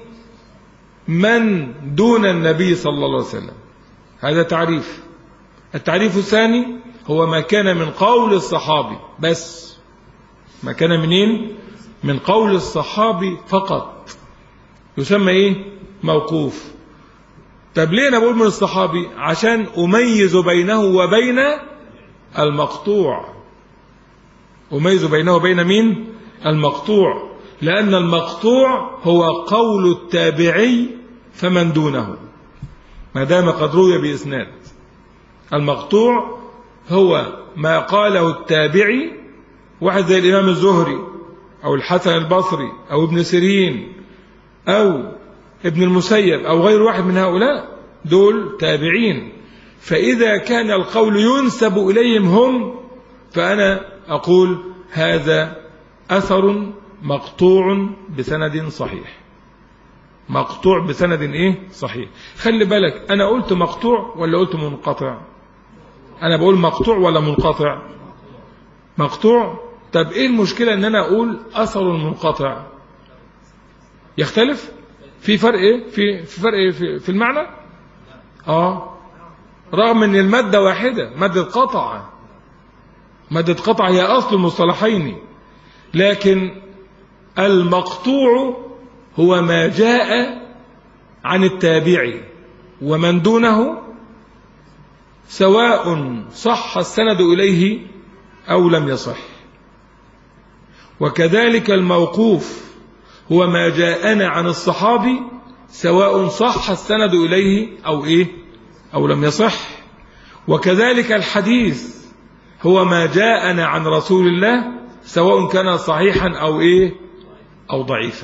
من دون النبي صلى الله عليه وسلم هذا تعريف التعريف الثاني هو ما كان من قول الصحابي بس ما كان منين من قول الصحابي فقط يسمى ايه موقوف طب ليه انا بقول من الصحابي عشان اميز بينه وبين المقطوع اميز بينه وبين مين المقطوع لان المقطوع هو قول التابعي فمن دونه ما دام قد روي باسناد المقطوع هو ما قاله التابعي واحد زي الامام الزهري او الحسن البصري او ابن سيرين او ابن المسيب أو غير واحد من هؤلاء دول تابعين فإذا كان القول ينسب إليهم هم فأنا أقول هذا أثر مقطوع بسند صحيح مقطوع بسند إيه صحيح خلي بالك أنا قلت مقطوع ولا قلت منقطع أنا بقول مقطوع ولا منقطع مقطوع طب إيه المشكلة أن أنا أقول أثر منقطع يختلف في فرق ايه في في فرق ايه في, في المعنى اه رغم ان الماده واحده ماده قطع ماده قطع هي اصل المصطلحين لكن المقطوع هو ما جاء عن التابع ومن دونه سواء صح السند اليه او لم يصح وكذلك الموقوف هو ما جاءنا عن الصحابي سواء صح السند إليه أو إيه أو لم يصح وكذلك الحديث هو ما جاءنا عن رسول الله سواء كان صحيحا أو إيه أو ضعيفا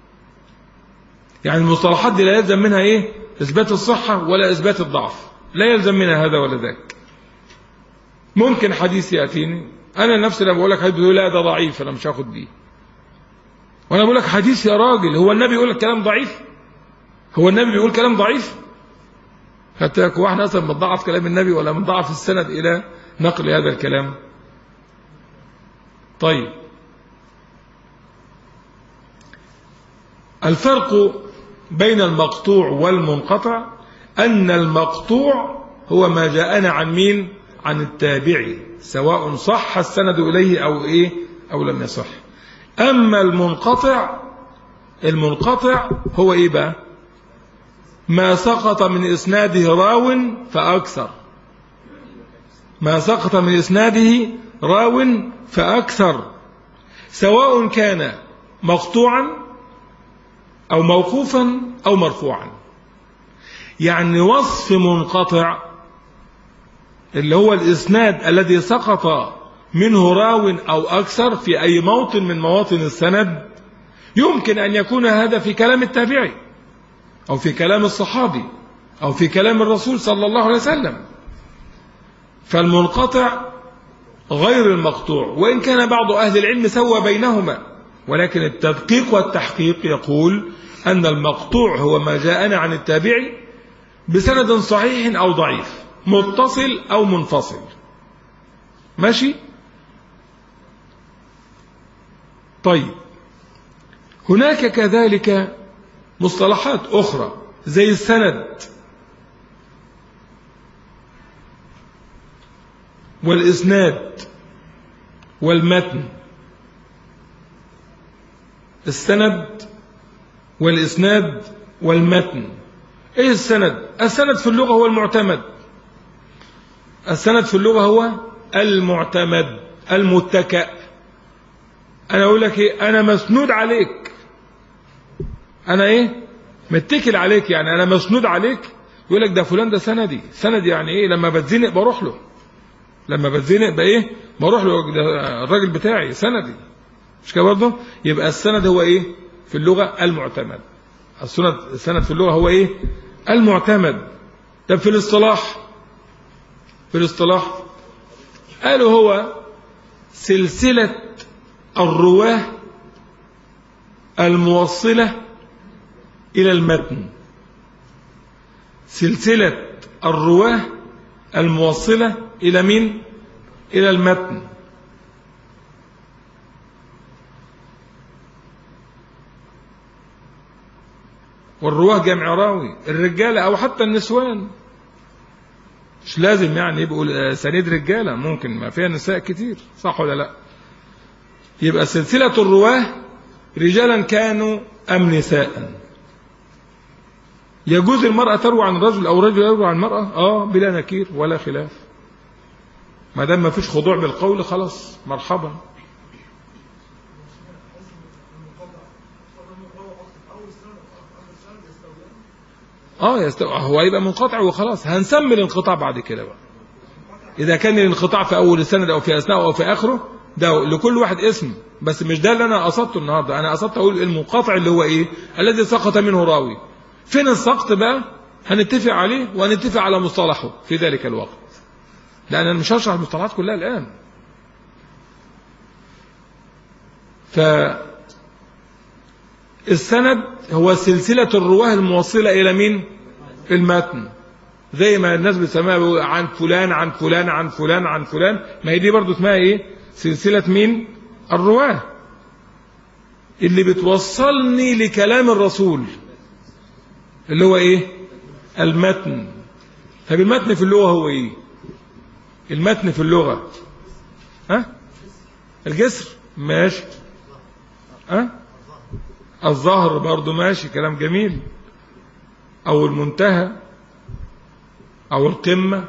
يعني المصطلحات دي لا يلزم منها إيه إثبات الصحة ولا إثبات الضعف لا يلزم منها هذا ولا ذاك ممكن حديث يأتيني أنا نفسي لما بقول لك حديث لا ده ضعيف أنا مش هاخد بيه وانا بقول لك حديث يا راجل هو النبي يقول لك كلام ضعيف هو النبي بيقول كلام ضعيف حتى يكون واحد اصلا بتضعف كلام النبي ولا بنضعف السند الى نقل هذا الكلام طيب الفرق بين المقطوع والمنقطع ان المقطوع هو ما جاءنا عن مين عن التابعي سواء صح السند اليه او ايه او لم يصح أما المنقطع المنقطع هو إيه بقى ما سقط من إسناده راو فأكثر ما سقط من إسناده راو فأكثر سواء كان مقطوعا أو موقوفا أو مرفوعا يعني وصف منقطع اللي هو الإسناد الذي سقط منه راو أو أكثر في أي موطن من مواطن السند يمكن أن يكون هذا في كلام التابعي أو في كلام الصحابي أو في كلام الرسول صلى الله عليه وسلم فالمنقطع غير المقطوع وإن كان بعض أهل العلم سوى بينهما ولكن التدقيق والتحقيق يقول أن المقطوع هو ما جاءنا عن التابعي بسند صحيح أو ضعيف متصل أو منفصل ماشي طيب هناك كذلك مصطلحات أخرى زي السند والإسناد والمتن السند والإسناد والمتن إيه السند السند في اللغة هو المعتمد السند في اللغة هو المعتمد المتكأ أنا أقول لك إيه أنا مسنود عليك أنا إيه متكل عليك يعني أنا مسنود عليك يقول لك ده فلان ده سندي سند يعني إيه لما بتزنق بروح له لما بتزنق بإيه بروح له ده الراجل بتاعي سندي مش كده برضه يبقى السند هو إيه في اللغة المعتمد السند السند في اللغة هو إيه المعتمد طب في الاصطلاح في الاصطلاح قالوا هو سلسلة الرواه الموصلة إلى المتن سلسلة الرواه الموصلة إلى مين إلى المتن والرواه جمع راوي الرجالة أو حتى النسوان مش لازم يعني يبقوا سنيد رجالة ممكن ما فيها نساء كتير صح ولا لا يبقى سلسلة الرواه رجالا كانوا أم نساء يجوز المرأة تروى عن رجل أو رجل يروى عن المرأة آه بلا نكير ولا خلاف ما دام ما فيش خضوع بالقول خلاص مرحبا اه يستو... هو يبقى منقطع وخلاص هنسمي الانقطاع بعد كده بقى اذا كان الانقطاع في اول السند او في اثناءه او في اخره ده لكل واحد اسم بس مش ده اللي انا قصدته النهارده انا قصدت اقول المنقطع اللي هو ايه الذي سقط منه راوي فين السقط بقى هنتفق عليه وهنتفق على مصطلحه في ذلك الوقت لان انا مش هشرح المصطلحات كلها الان ف السند هو سلسلة الرواه الموصلة إلى مين المتن زي ما الناس بتسميها عن فلان عن فلان عن فلان عن فلان ما هي دي برضو اسمها ايه سلسلة مين الرواه اللي بتوصلني لكلام الرسول اللي هو ايه المتن طب المتن في اللغة هو ايه المتن في اللغة ها الجسر ماشي ها الظهر برضو ماشي كلام جميل او المنتهى او القمة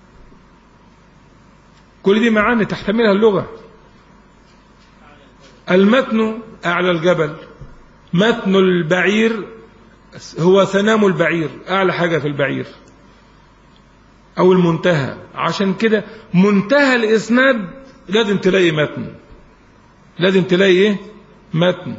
كل دي معاني تحتملها اللغة المتن اعلى الجبل متن البعير هو سنام البعير اعلى حاجة في البعير او المنتهى عشان كده منتهى الاسناد لازم تلاقي متن لازم تلاقي ايه متن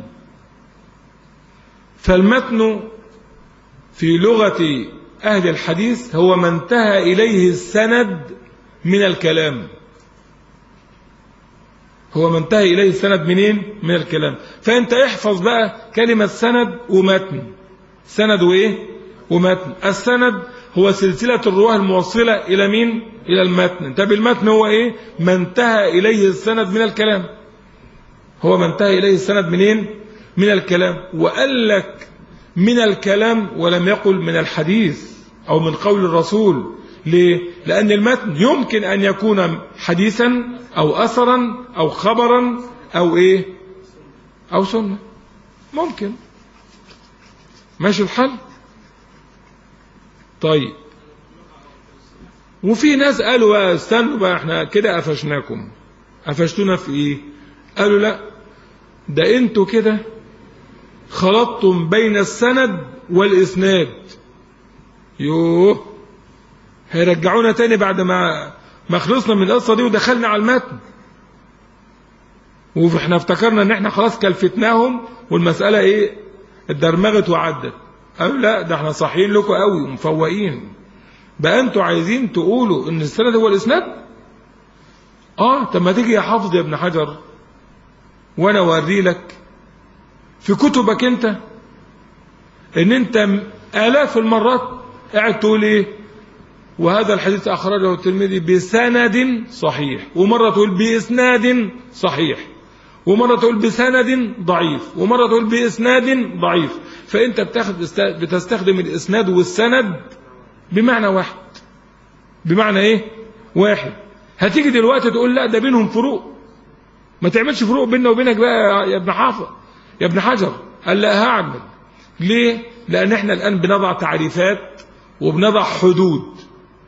فالمتن في لغة أهل الحديث هو ما انتهى إليه السند من الكلام هو ما انتهى إليه السند منين من الكلام فأنت احفظ بقى كلمة سند ومتن سند وإيه ومتن السند هو سلسلة الرواه الموصلة إلى مين إلى المتن طب المتن هو إيه ما انتهى إليه السند من الكلام هو ما انتهى إليه السند منين من الكلام وقال لك من الكلام ولم يقل من الحديث أو من قول الرسول ليه؟ لأن المتن يمكن أن يكون حديثا أو أثرا أو خبرا أو إيه أو سنة ممكن ماشي الحل طيب وفي ناس قالوا بقى استنوا بقى احنا كده قفشناكم قفشتونا في ايه قالوا لا ده انتوا كده خلطتم بين السند والإسناد يوه هيرجعونا تاني بعد ما ما خلصنا من القصة دي ودخلنا على المتن واحنا افتكرنا ان احنا خلاص كلفتناهم والمسألة ايه اتدرمغت وعدت قالوا لا ده احنا صاحيين لكم قوي ومفوقين بقى انتوا عايزين تقولوا ان السند هو الاسناد اه طب ما تيجي يا حافظ يا ابن حجر وانا اوري لك في كتبك انت ان انت الاف المرات قاعد تقول ايه وهذا الحديث اخرجه الترمذي بسند صحيح ومره تقول باسناد صحيح ومره تقول بسند ضعيف ومره تقول باسناد ضعيف فانت بتاخد بتستخدم الاسناد والسند بمعنى واحد بمعنى ايه واحد هتيجي دلوقتي تقول لا ده بينهم فروق ما تعملش فروق بيننا وبينك بقى يا ابن حافظ يا ابن حجر قال لا هعمل ليه لان احنا الان بنضع تعريفات وبنضع حدود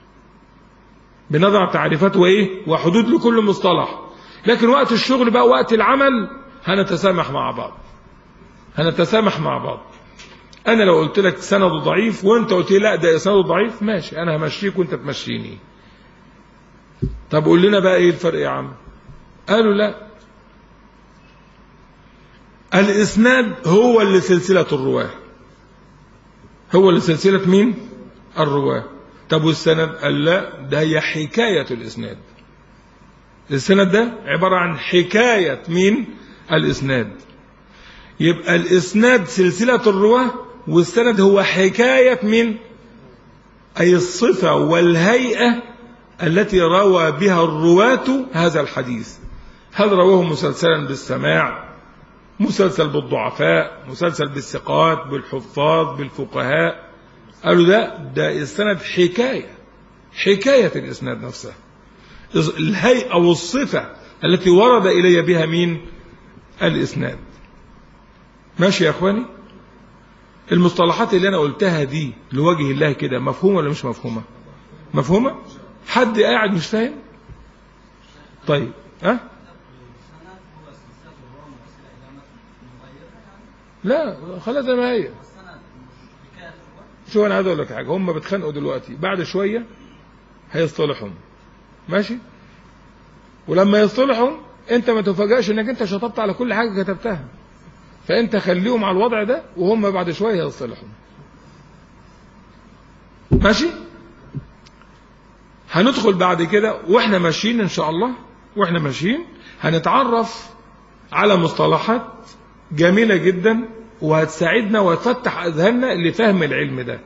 بنضع تعريفات وايه وحدود لكل مصطلح لكن وقت الشغل بقى وقت العمل هنتسامح مع بعض هنتسامح مع بعض انا لو قلت لك سنده ضعيف وانت قلت لي لا ده سنده ضعيف ماشي انا همشيك وانت تمشيني طب قول لنا بقى ايه الفرق يا عم قالوا لا الاسناد هو اللي سلسله الرواه هو اللي سلسله مين الرواه طب والسند قال لا ده هي حكايه الاسناد السند ده عباره عن حكايه مين الاسناد يبقى الاسناد سلسله الرواه والسند هو حكايه مين اي الصفه والهيئه التي روى بها الرواة هذا الحديث هل رواه مسلسلا بالسماع مسلسل بالضعفاء مسلسل بالثقات بالحفاظ بالفقهاء قالوا ده ده السند حكاية حكاية الإسناد نفسه الهيئة والصفة التي ورد إلي بها مين الإسناد ماشي يا أخواني المصطلحات اللي أنا قلتها دي لوجه الله كده مفهومة ولا مش مفهومة مفهومة حد قاعد مش فاهم طيب ها أه؟ لا خلاص زي ما هي شو انا عايز اقول لك حاجه هم بيتخانقوا دلوقتي بعد شويه هيصطلحوا ماشي ولما يصطلحوا انت ما تفاجئش انك انت شطبت على كل حاجه كتبتها فانت خليهم على الوضع ده وهم بعد شويه هيصطلحوا ماشي هندخل بعد كده واحنا ماشيين ان شاء الله واحنا ماشيين هنتعرف على مصطلحات جميلة جدا وهتساعدنا وتفتح أذهاننا لفهم العلم ده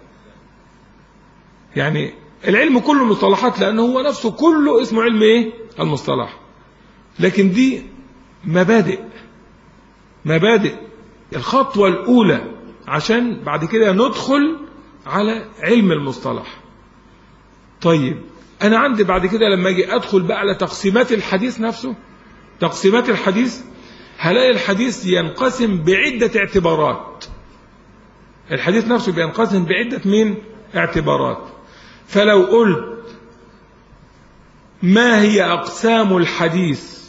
يعني العلم كله مصطلحات لأنه هو نفسه كله اسمه علم إيه المصطلح لكن دي مبادئ مبادئ الخطوة الأولى عشان بعد كده ندخل على علم المصطلح طيب أنا عندي بعد كده لما أجي أدخل بقى على تقسيمات الحديث نفسه تقسيمات الحديث هلاقي الحديث ينقسم بعدة اعتبارات الحديث نفسه بينقسم بعدة مين اعتبارات فلو قلت ما هي أقسام الحديث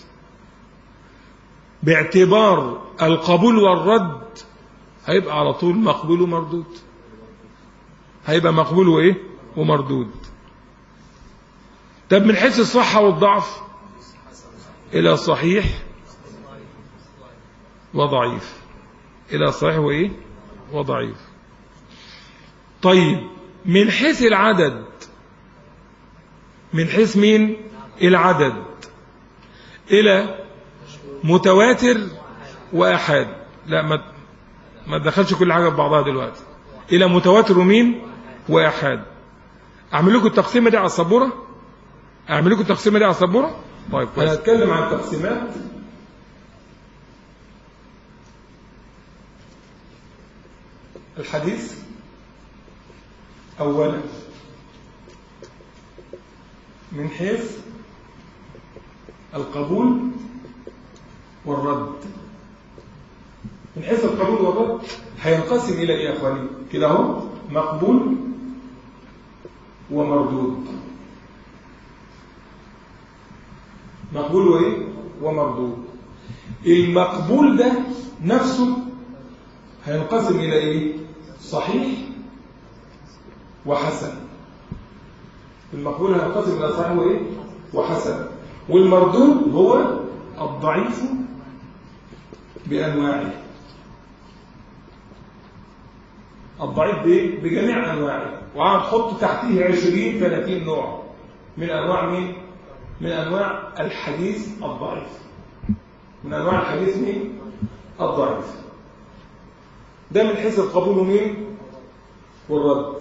باعتبار القبول والرد هيبقى على طول مقبول ومردود هيبقى مقبول وإيه ومردود طب من حيث الصحة والضعف إلى صحيح وضعيف إلى صحيح وإيه وضعيف طيب من حيث العدد من حيث مين العدد إلى متواتر وأحاد لا ما ما تدخلش كل حاجة في بعضها دلوقتي إلى متواتر ومين وأحاد أعمل لكم التقسيمة دي على السبورة أعمل لكم التقسيمة دي على السبورة طيب أنا هتكلم عن التقسيمات الحديث أولا من حيث القبول والرد من حيث القبول والرد هينقسم إلى إيه يا أخواني كده اهو مقبول ومردود مقبول وإيه ومردود المقبول ده نفسه هينقسم إلى إيه صحيح وحسن المقبول هينقسم إلى صحيح وإيه وحسن والمردود هو الضعيف بأنواعه الضعيف بايه بجميع انواعه وهتحط تحتيه 20 30 نوع من انواع مين من انواع الحديث الضعيف من انواع الحديث مين الضعيف ده من حيث القبول مين والرد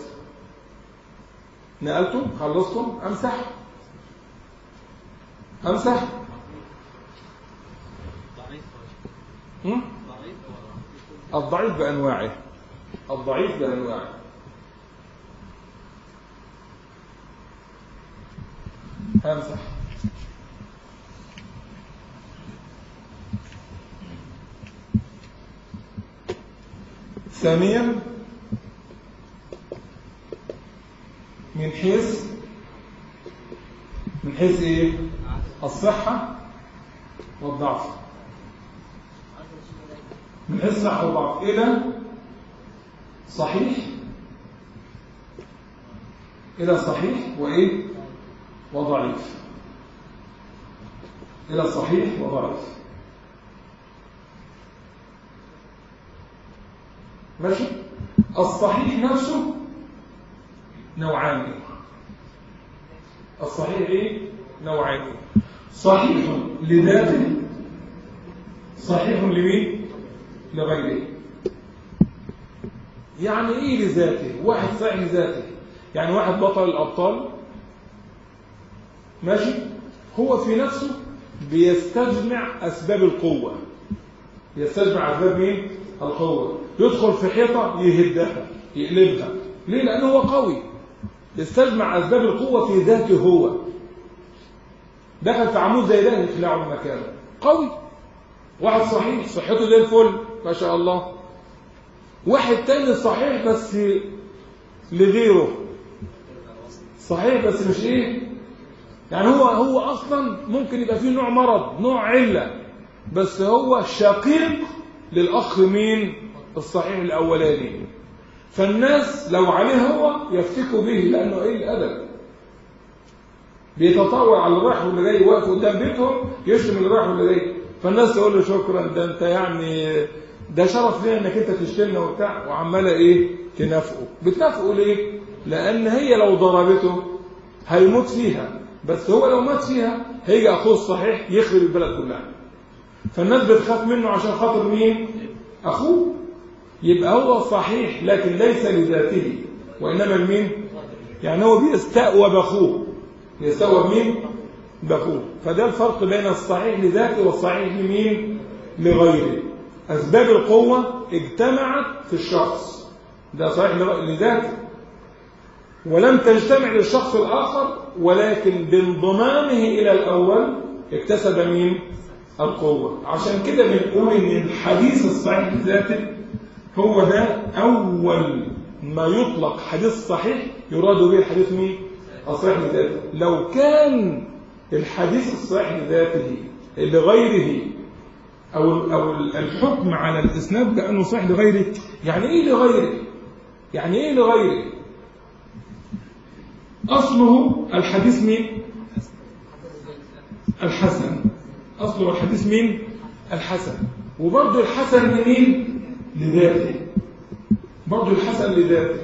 نقلتم خلصتم امسح امسح هم؟ الضعيف بانواعه الضعيف بانواعه همسح ثانيا من حيث من حيث ايه الصحة والضعف من حيث الصحة والضعف إلى صحيح إلى صحيح وإيه وضعيف إلى صحيح وضعيف ماشي الصحيح نفسه نوعان الصحيح ايه نوعان صحيح لذاته صحيح لمين لغيره يعني ايه لذاته واحد صحيح لذاته يعني واحد بطل الابطال ماشي هو في نفسه بيستجمع اسباب القوه يستجمع اسباب مين القوه يدخل في حيطه يهدها يقلبها ليه لانه هو قوي يستجمع اسباب القوه في ذاته هو دخل في عمود زي ده يخلعه من مكانه قوي واحد صحيح صحته زي الفل ما شاء الله واحد تاني صحيح بس لغيره صحيح بس مش ايه يعني هو هو اصلا ممكن يبقى فيه نوع مرض نوع عله بس هو شقيق للاخ مين الصحيح الاولاني فالناس لو عليه هو يفتكوا به لانه ايه الادب بيتطاول على اللي رايح واللي جاي واقف قدام بيتهم يشتم اللي رايح واللي جاي فالناس تقول له شكرا ده انت يعني ده شرف ليا انك انت تشتمنا وبتاع وعماله ايه تنافقه بتنافقه ليه لان هي لو ضربته هيموت فيها بس هو لو مات فيها هيجي اخوه الصحيح يخرب البلد كلها فالناس بتخاف منه عشان خاطر مين اخوه يبقى هو صحيح لكن ليس لذاته وانما لمين يعني هو بيستقوى باخوه يستوى بمين باخوه فده الفرق بين الصحيح لذاته والصحيح لمين لغيره أسباب القوة اجتمعت في الشخص ده صحيح لذاته ولم تجتمع للشخص الآخر ولكن بانضمامه إلى الأول اكتسب مين القوة عشان كده بنقول إن الحديث الصحيح لذاته هو ده أول ما يطلق حديث صحيح يراد به الحديث مين الصحيح لذاته لو كان الحديث الصحيح لذاته لغيره أو أو الحكم على الإسناد بأنه صحيح لغيره يعني إيه لغيره؟ يعني إيه لغيره؟ أصله الحديث مين؟ الحسن أصله الحديث مين؟ الحسن وبرضه الحسن لمين؟ لذاته برضه الحسن لذاته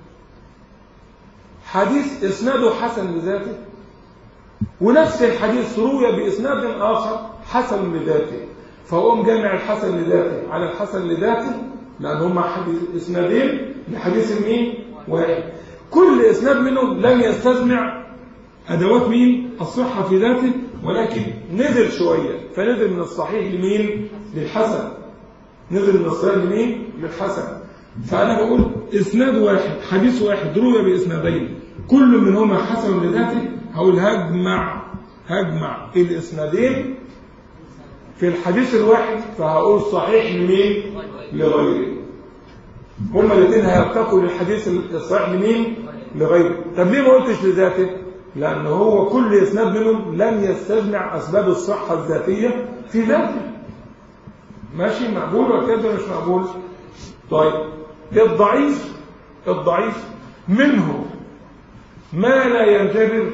حديث إسناده حسن لذاته ونفس الحديث روي بإسناد آخر حسن لذاته فهو جامع الحسن لذاته على الحسن لذاته لأن هما حديث إسنادين لحديث مين؟ واحد كل إسناد منهم لم يستجمع أدوات مين؟ الصحة في ذاته ولكن نزل شوية فنزل من الصحيح لمين؟ للحسن نزل من الصحيح لمين؟ للحسن فأنا بقول إسناد واحد حديث واحد روي بإسنادين كل منهما حسن لذاته هقول هجمع هجمع الإسنادين في الحديث الواحد فهقول صحيح لمين لغيره هما الاثنين هيرتقوا للحديث الصحيح لمين لغيره طب ليه ما قلتش لذاته لأن هو كل إسناد منهم لم يستجمع أسباب الصحة الذاتية في ذاته ماشي مقبول ولا كده مش مقبول طيب الضعيف الضعيف منه ما لا ينجبر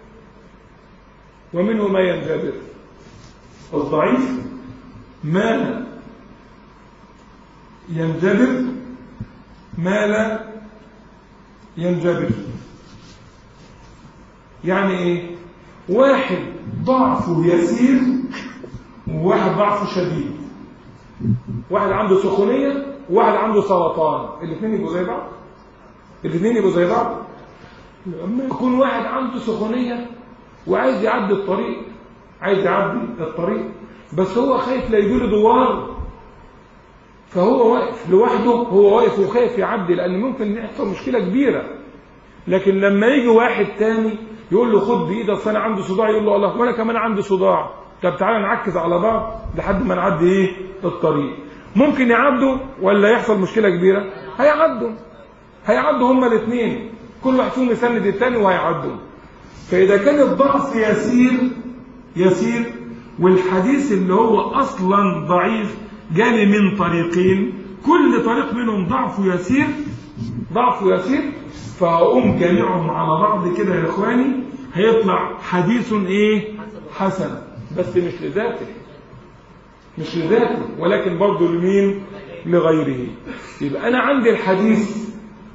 ومنه ما ينجبر الضعيف ما ينجبر ما لا ينجبر يعني ايه واحد ضعفه يسير وواحد ضعفه شديد واحد عنده سخونية وواحد عنده سرطان الاثنين يبقوا زي بعض الاثنين يبقوا زي بعض لما يكون واحد عنده سخونية وعايز يعدي الطريق عايز يعدي الطريق بس هو خايف لا يجيله دوار فهو واقف لوحده هو واقف وخايف يعدي لان ممكن يحصل مشكله كبيره لكن لما يجي واحد تاني يقول له خد بايدك اصل انا عندي صداع يقول له الله وانا كمان عندي صداع طب تعالى نعكز على بعض لحد ما نعدي ايه الطريق ممكن يعدوا ولا يحصل مشكله كبيره هيعدوا هيعدوا هما الاثنين كل واحد فيهم يسند الثاني وهيعدوا فاذا كان الضعف يسير يسير والحديث اللي هو اصلا ضعيف جالي من طريقين كل طريق منهم ضعفه يسير ضعفه يسير فهقوم جامعهم على بعض كده يا اخواني هيطلع حديث ايه حسن بس مش لذاته مش لذاته ولكن برضه لمين لغيره يبقى انا عندي الحديث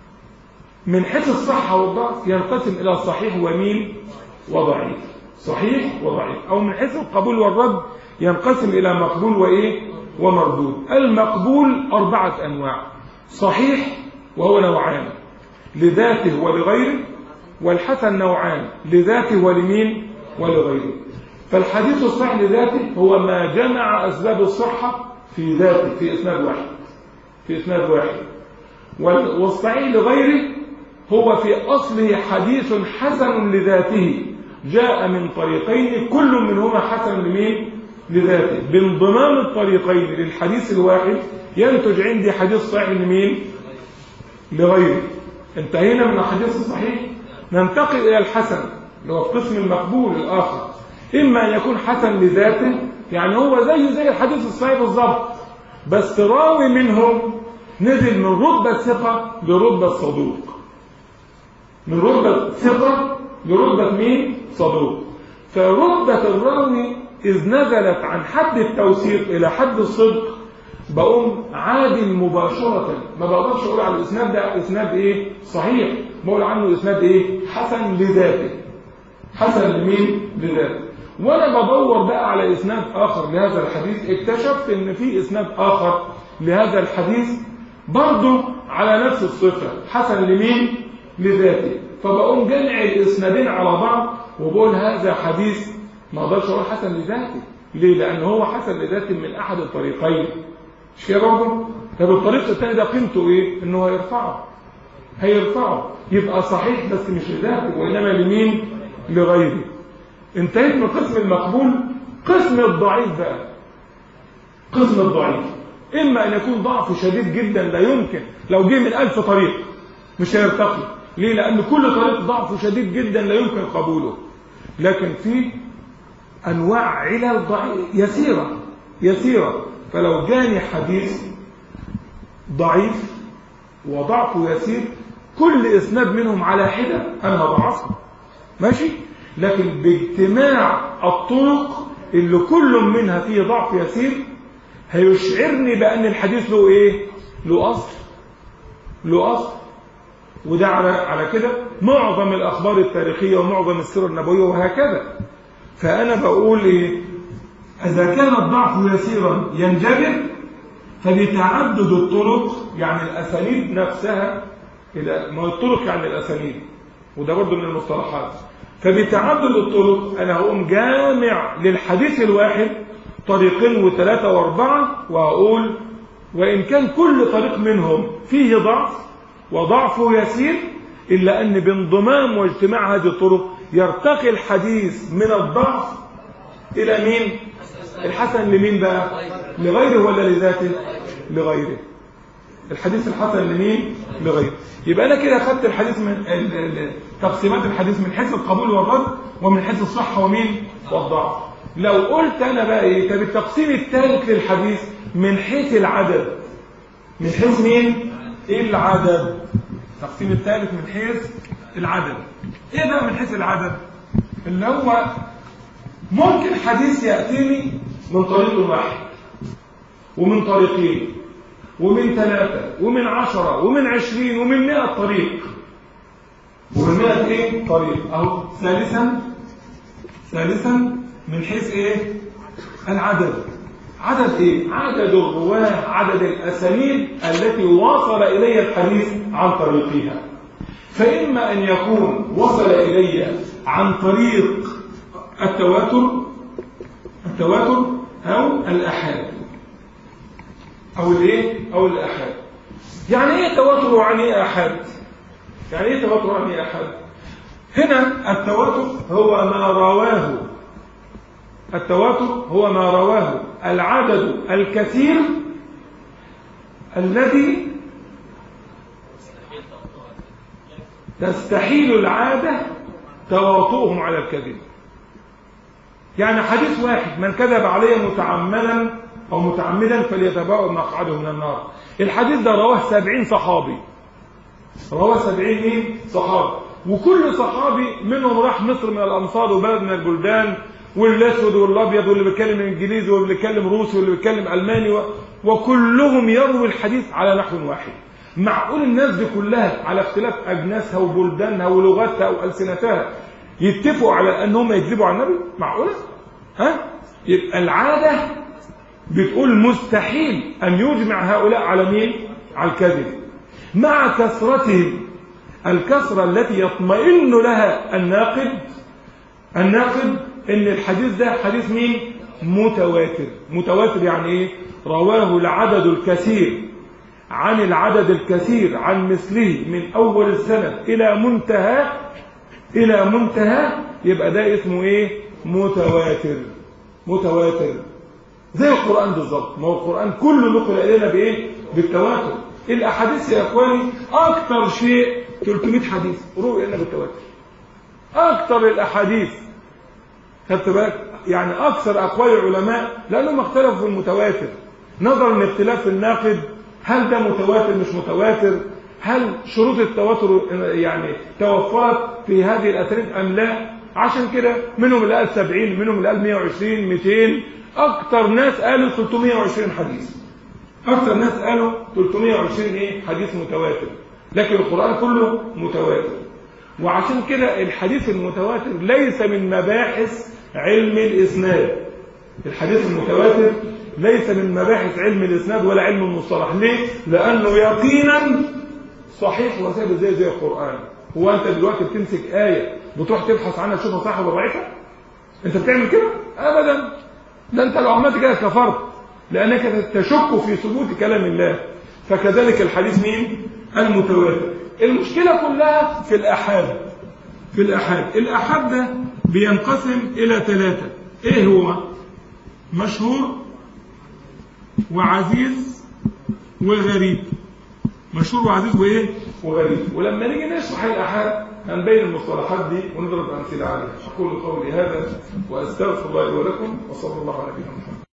من حيث الصحة والضعف ينقسم إلى صحيح ومين وضعيف صحيح وضعيف أو من حيث القبول والرد ينقسم إلى مقبول وإيه ومردود المقبول أربعة أنواع صحيح وهو نوعان لذاته ولغيره والحسن نوعان لذاته ولمين ولغيره فالحديث الصحيح لذاته هو ما جمع أسباب الصحة في ذاته في إسناد واحد في إسناد واحد والصحيح لغيره هو في أصله حديث حسن لذاته جاء من طريقين كل منهما حسن لمين لذاته بانضمام الطريقين للحديث الواحد ينتج عندي حديث صحيح لمين لغيره انتهينا من الحديث الصحيح ننتقل إلى الحسن اللي هو في قسم المقبول الآخر إما أن يكون حسن لذاته يعني هو زيه زي الحديث الصحيح بالظبط بس راوي منهم نزل من رتبة ثقة لرتبة صدوق من رتبة ثقة لرتبة مين؟ صدوق فرتبة الراوي إذ نزلت عن حد التوثيق إلى حد الصدق بقوم عادل مباشرة ما بقدرش أقول على الإسناد ده إسناد إيه؟ صحيح بقول عنه إسناد إيه؟ حسن لذاته حسن لمين؟ لذاته وأنا بدور بقى على إسناد آخر لهذا الحديث اكتشفت إن في إسناد آخر لهذا الحديث برضه على نفس الصفة حسن لمين؟ لذاته فبقوم جمع الإسنادين على بعض وبقول هذا حديث ما اقدرش اقول حسن لذاته ليه لان هو حسن لذاته من احد الطريقين مش كده برضه طب الطريق الثاني ده قيمته ايه انه هيرفعه هيرفعه يبقى صحيح بس مش لذاته وانما لمين لغيره انتهيت من قسم المقبول قسم الضعيف بقى قسم الضعيف اما ان يكون ضعف شديد جدا لا يمكن لو جه من ألف طريق مش هيرتقي ليه لان كل طريق ضعفه شديد جدا لا يمكن قبوله لكن في أنواع علل ضعيف يسيرة يسيرة فلو جاني حديث ضعيف وضعفه يسير كل إسناد منهم على حدة أنا ضعفه ماشي لكن باجتماع الطرق اللي كل منها فيه ضعف يسير هيشعرني بأن الحديث له إيه له أصل له أصل وده على على كده معظم الأخبار التاريخية ومعظم السيرة النبوية وهكذا فأنا بقول إيه إذا كان الضعف يسيرا ينجبر فبتعدد الطرق يعني الأسانيد نفسها إذا ما الطرق يعني الأسانيد وده برضه من المصطلحات فبتعدد الطرق أنا هقوم جامع للحديث الواحد طريقين وثلاثة وأربعة وأقول وإن كان كل طريق منهم فيه ضعف وضعفه يسير إلا أن بانضمام واجتماع هذه الطرق يرتقي الحديث من الضعف إلى مين الحسن لمين بقى لغيره ولا لذاته لغيره الحديث الحسن لمين لغيره يبقى أنا كده أخذت الحديث من تقسيمات الحديث من حيث القبول والرد ومن حيث الصحة ومين والضعف لو قلت أنا بقى إيه طب التقسيم الثالث للحديث من حيث العدد من حيث مين إيه العدد التقسيم الثالث من حيث العدد ايه بقى من حيث العدد اللي هو ممكن حديث يأتيني من طريق واحد ومن طريقين ومن ثلاثة ومن عشرة ومن عشرين ومن مئة طريق ومن مئة ايه طريق اهو ثالثا ثالثا من حيث ايه العدد عدد ايه عدد الرواه عدد الاسانيد التي وصل الي الحديث عن طريقها فاما ان يكون وصل الي عن طريق التواتر التواتر او الاحاد او الايه او الاحاد يعني ايه تواتر وعن ايه احاد يعني ايه تواتر وعن ايه احاد هنا التواتر هو ما رواه التواتر هو ما رواه العدد الكثير الذي تستحيل العادة تواطؤهم على الكذب يعني حديث واحد من كذب علي متعمدا أو متعمدا فليتبوأ مقعده من النار الحديث ده رواه سبعين صحابي رواه سبعين ايه صحابي وكل صحابي منهم راح مصر من الأمصار وبلد من البلدان والاسود والابيض واللي بيتكلم انجليزي واللي بيتكلم روسي واللي بيتكلم الماني و... وكلهم يروي الحديث على نحو واحد معقول الناس دي كلها على اختلاف اجناسها وبلدانها ولغتها والسنتها يتفقوا على انهم يكذبوا على النبي معقوله ها يبقى العاده بتقول مستحيل ان يجمع هؤلاء على مين على الكذب مع كثرتهم الكثره التي يطمئن لها الناقد الناقد ان الحديث ده حديث مين متواتر متواتر يعني ايه رواه العدد الكثير عن العدد الكثير عن مثله من اول السنه الى منتهى الى منتهى يبقى ده اسمه ايه متواتر متواتر زي القران بالظبط ما هو القران كله نقل الينا بايه بالتواتر الاحاديث يا اخواني اكثر شيء 300 حديث روي لنا بالتواتر اكثر الاحاديث خدت بالك يعني اكثر اقوال العلماء لانهم اختلفوا في المتواتر نظرا لاختلاف الناقد هل ده متواتر مش متواتر هل شروط التواتر يعني توفرت في هذه الاسانيد ام لا عشان كده منهم اللي قال 70 منهم اللي قال 120 200 اكثر ناس قالوا 320 حديث اكثر ناس قالوا 320 ايه حديث متواتر لكن القران كله متواتر وعشان كده الحديث المتواتر ليس من مباحث علم الإسناد الحديث المتواتر ليس من مباحث علم الإسناد ولا علم المصطلح ليه؟ لأنه يقينا صحيح وثابت زي زي القرآن هو أنت دلوقتي بتمسك آية بتروح تبحث عنها تشوفها صح ولا ضعيفة؟ أنت بتعمل كده؟ أبدا ده أنت لو عملت كده كفرت لأنك تشك في ثبوت كلام الله فكذلك الحديث مين؟ المتواتر المشكلة كلها في الأحاد في الأحاد الأحاد ده بينقسم إلى ثلاثة إيه هو مشهور وعزيز وغريب مشهور وعزيز وإيه وغريب ولما نيجي نشرح الأحاد هنبين المصطلحات دي ونضرب أمثلة عليها أقول قولي هذا وأستغفر الله لي ولكم وصلى الله على نبينا محمد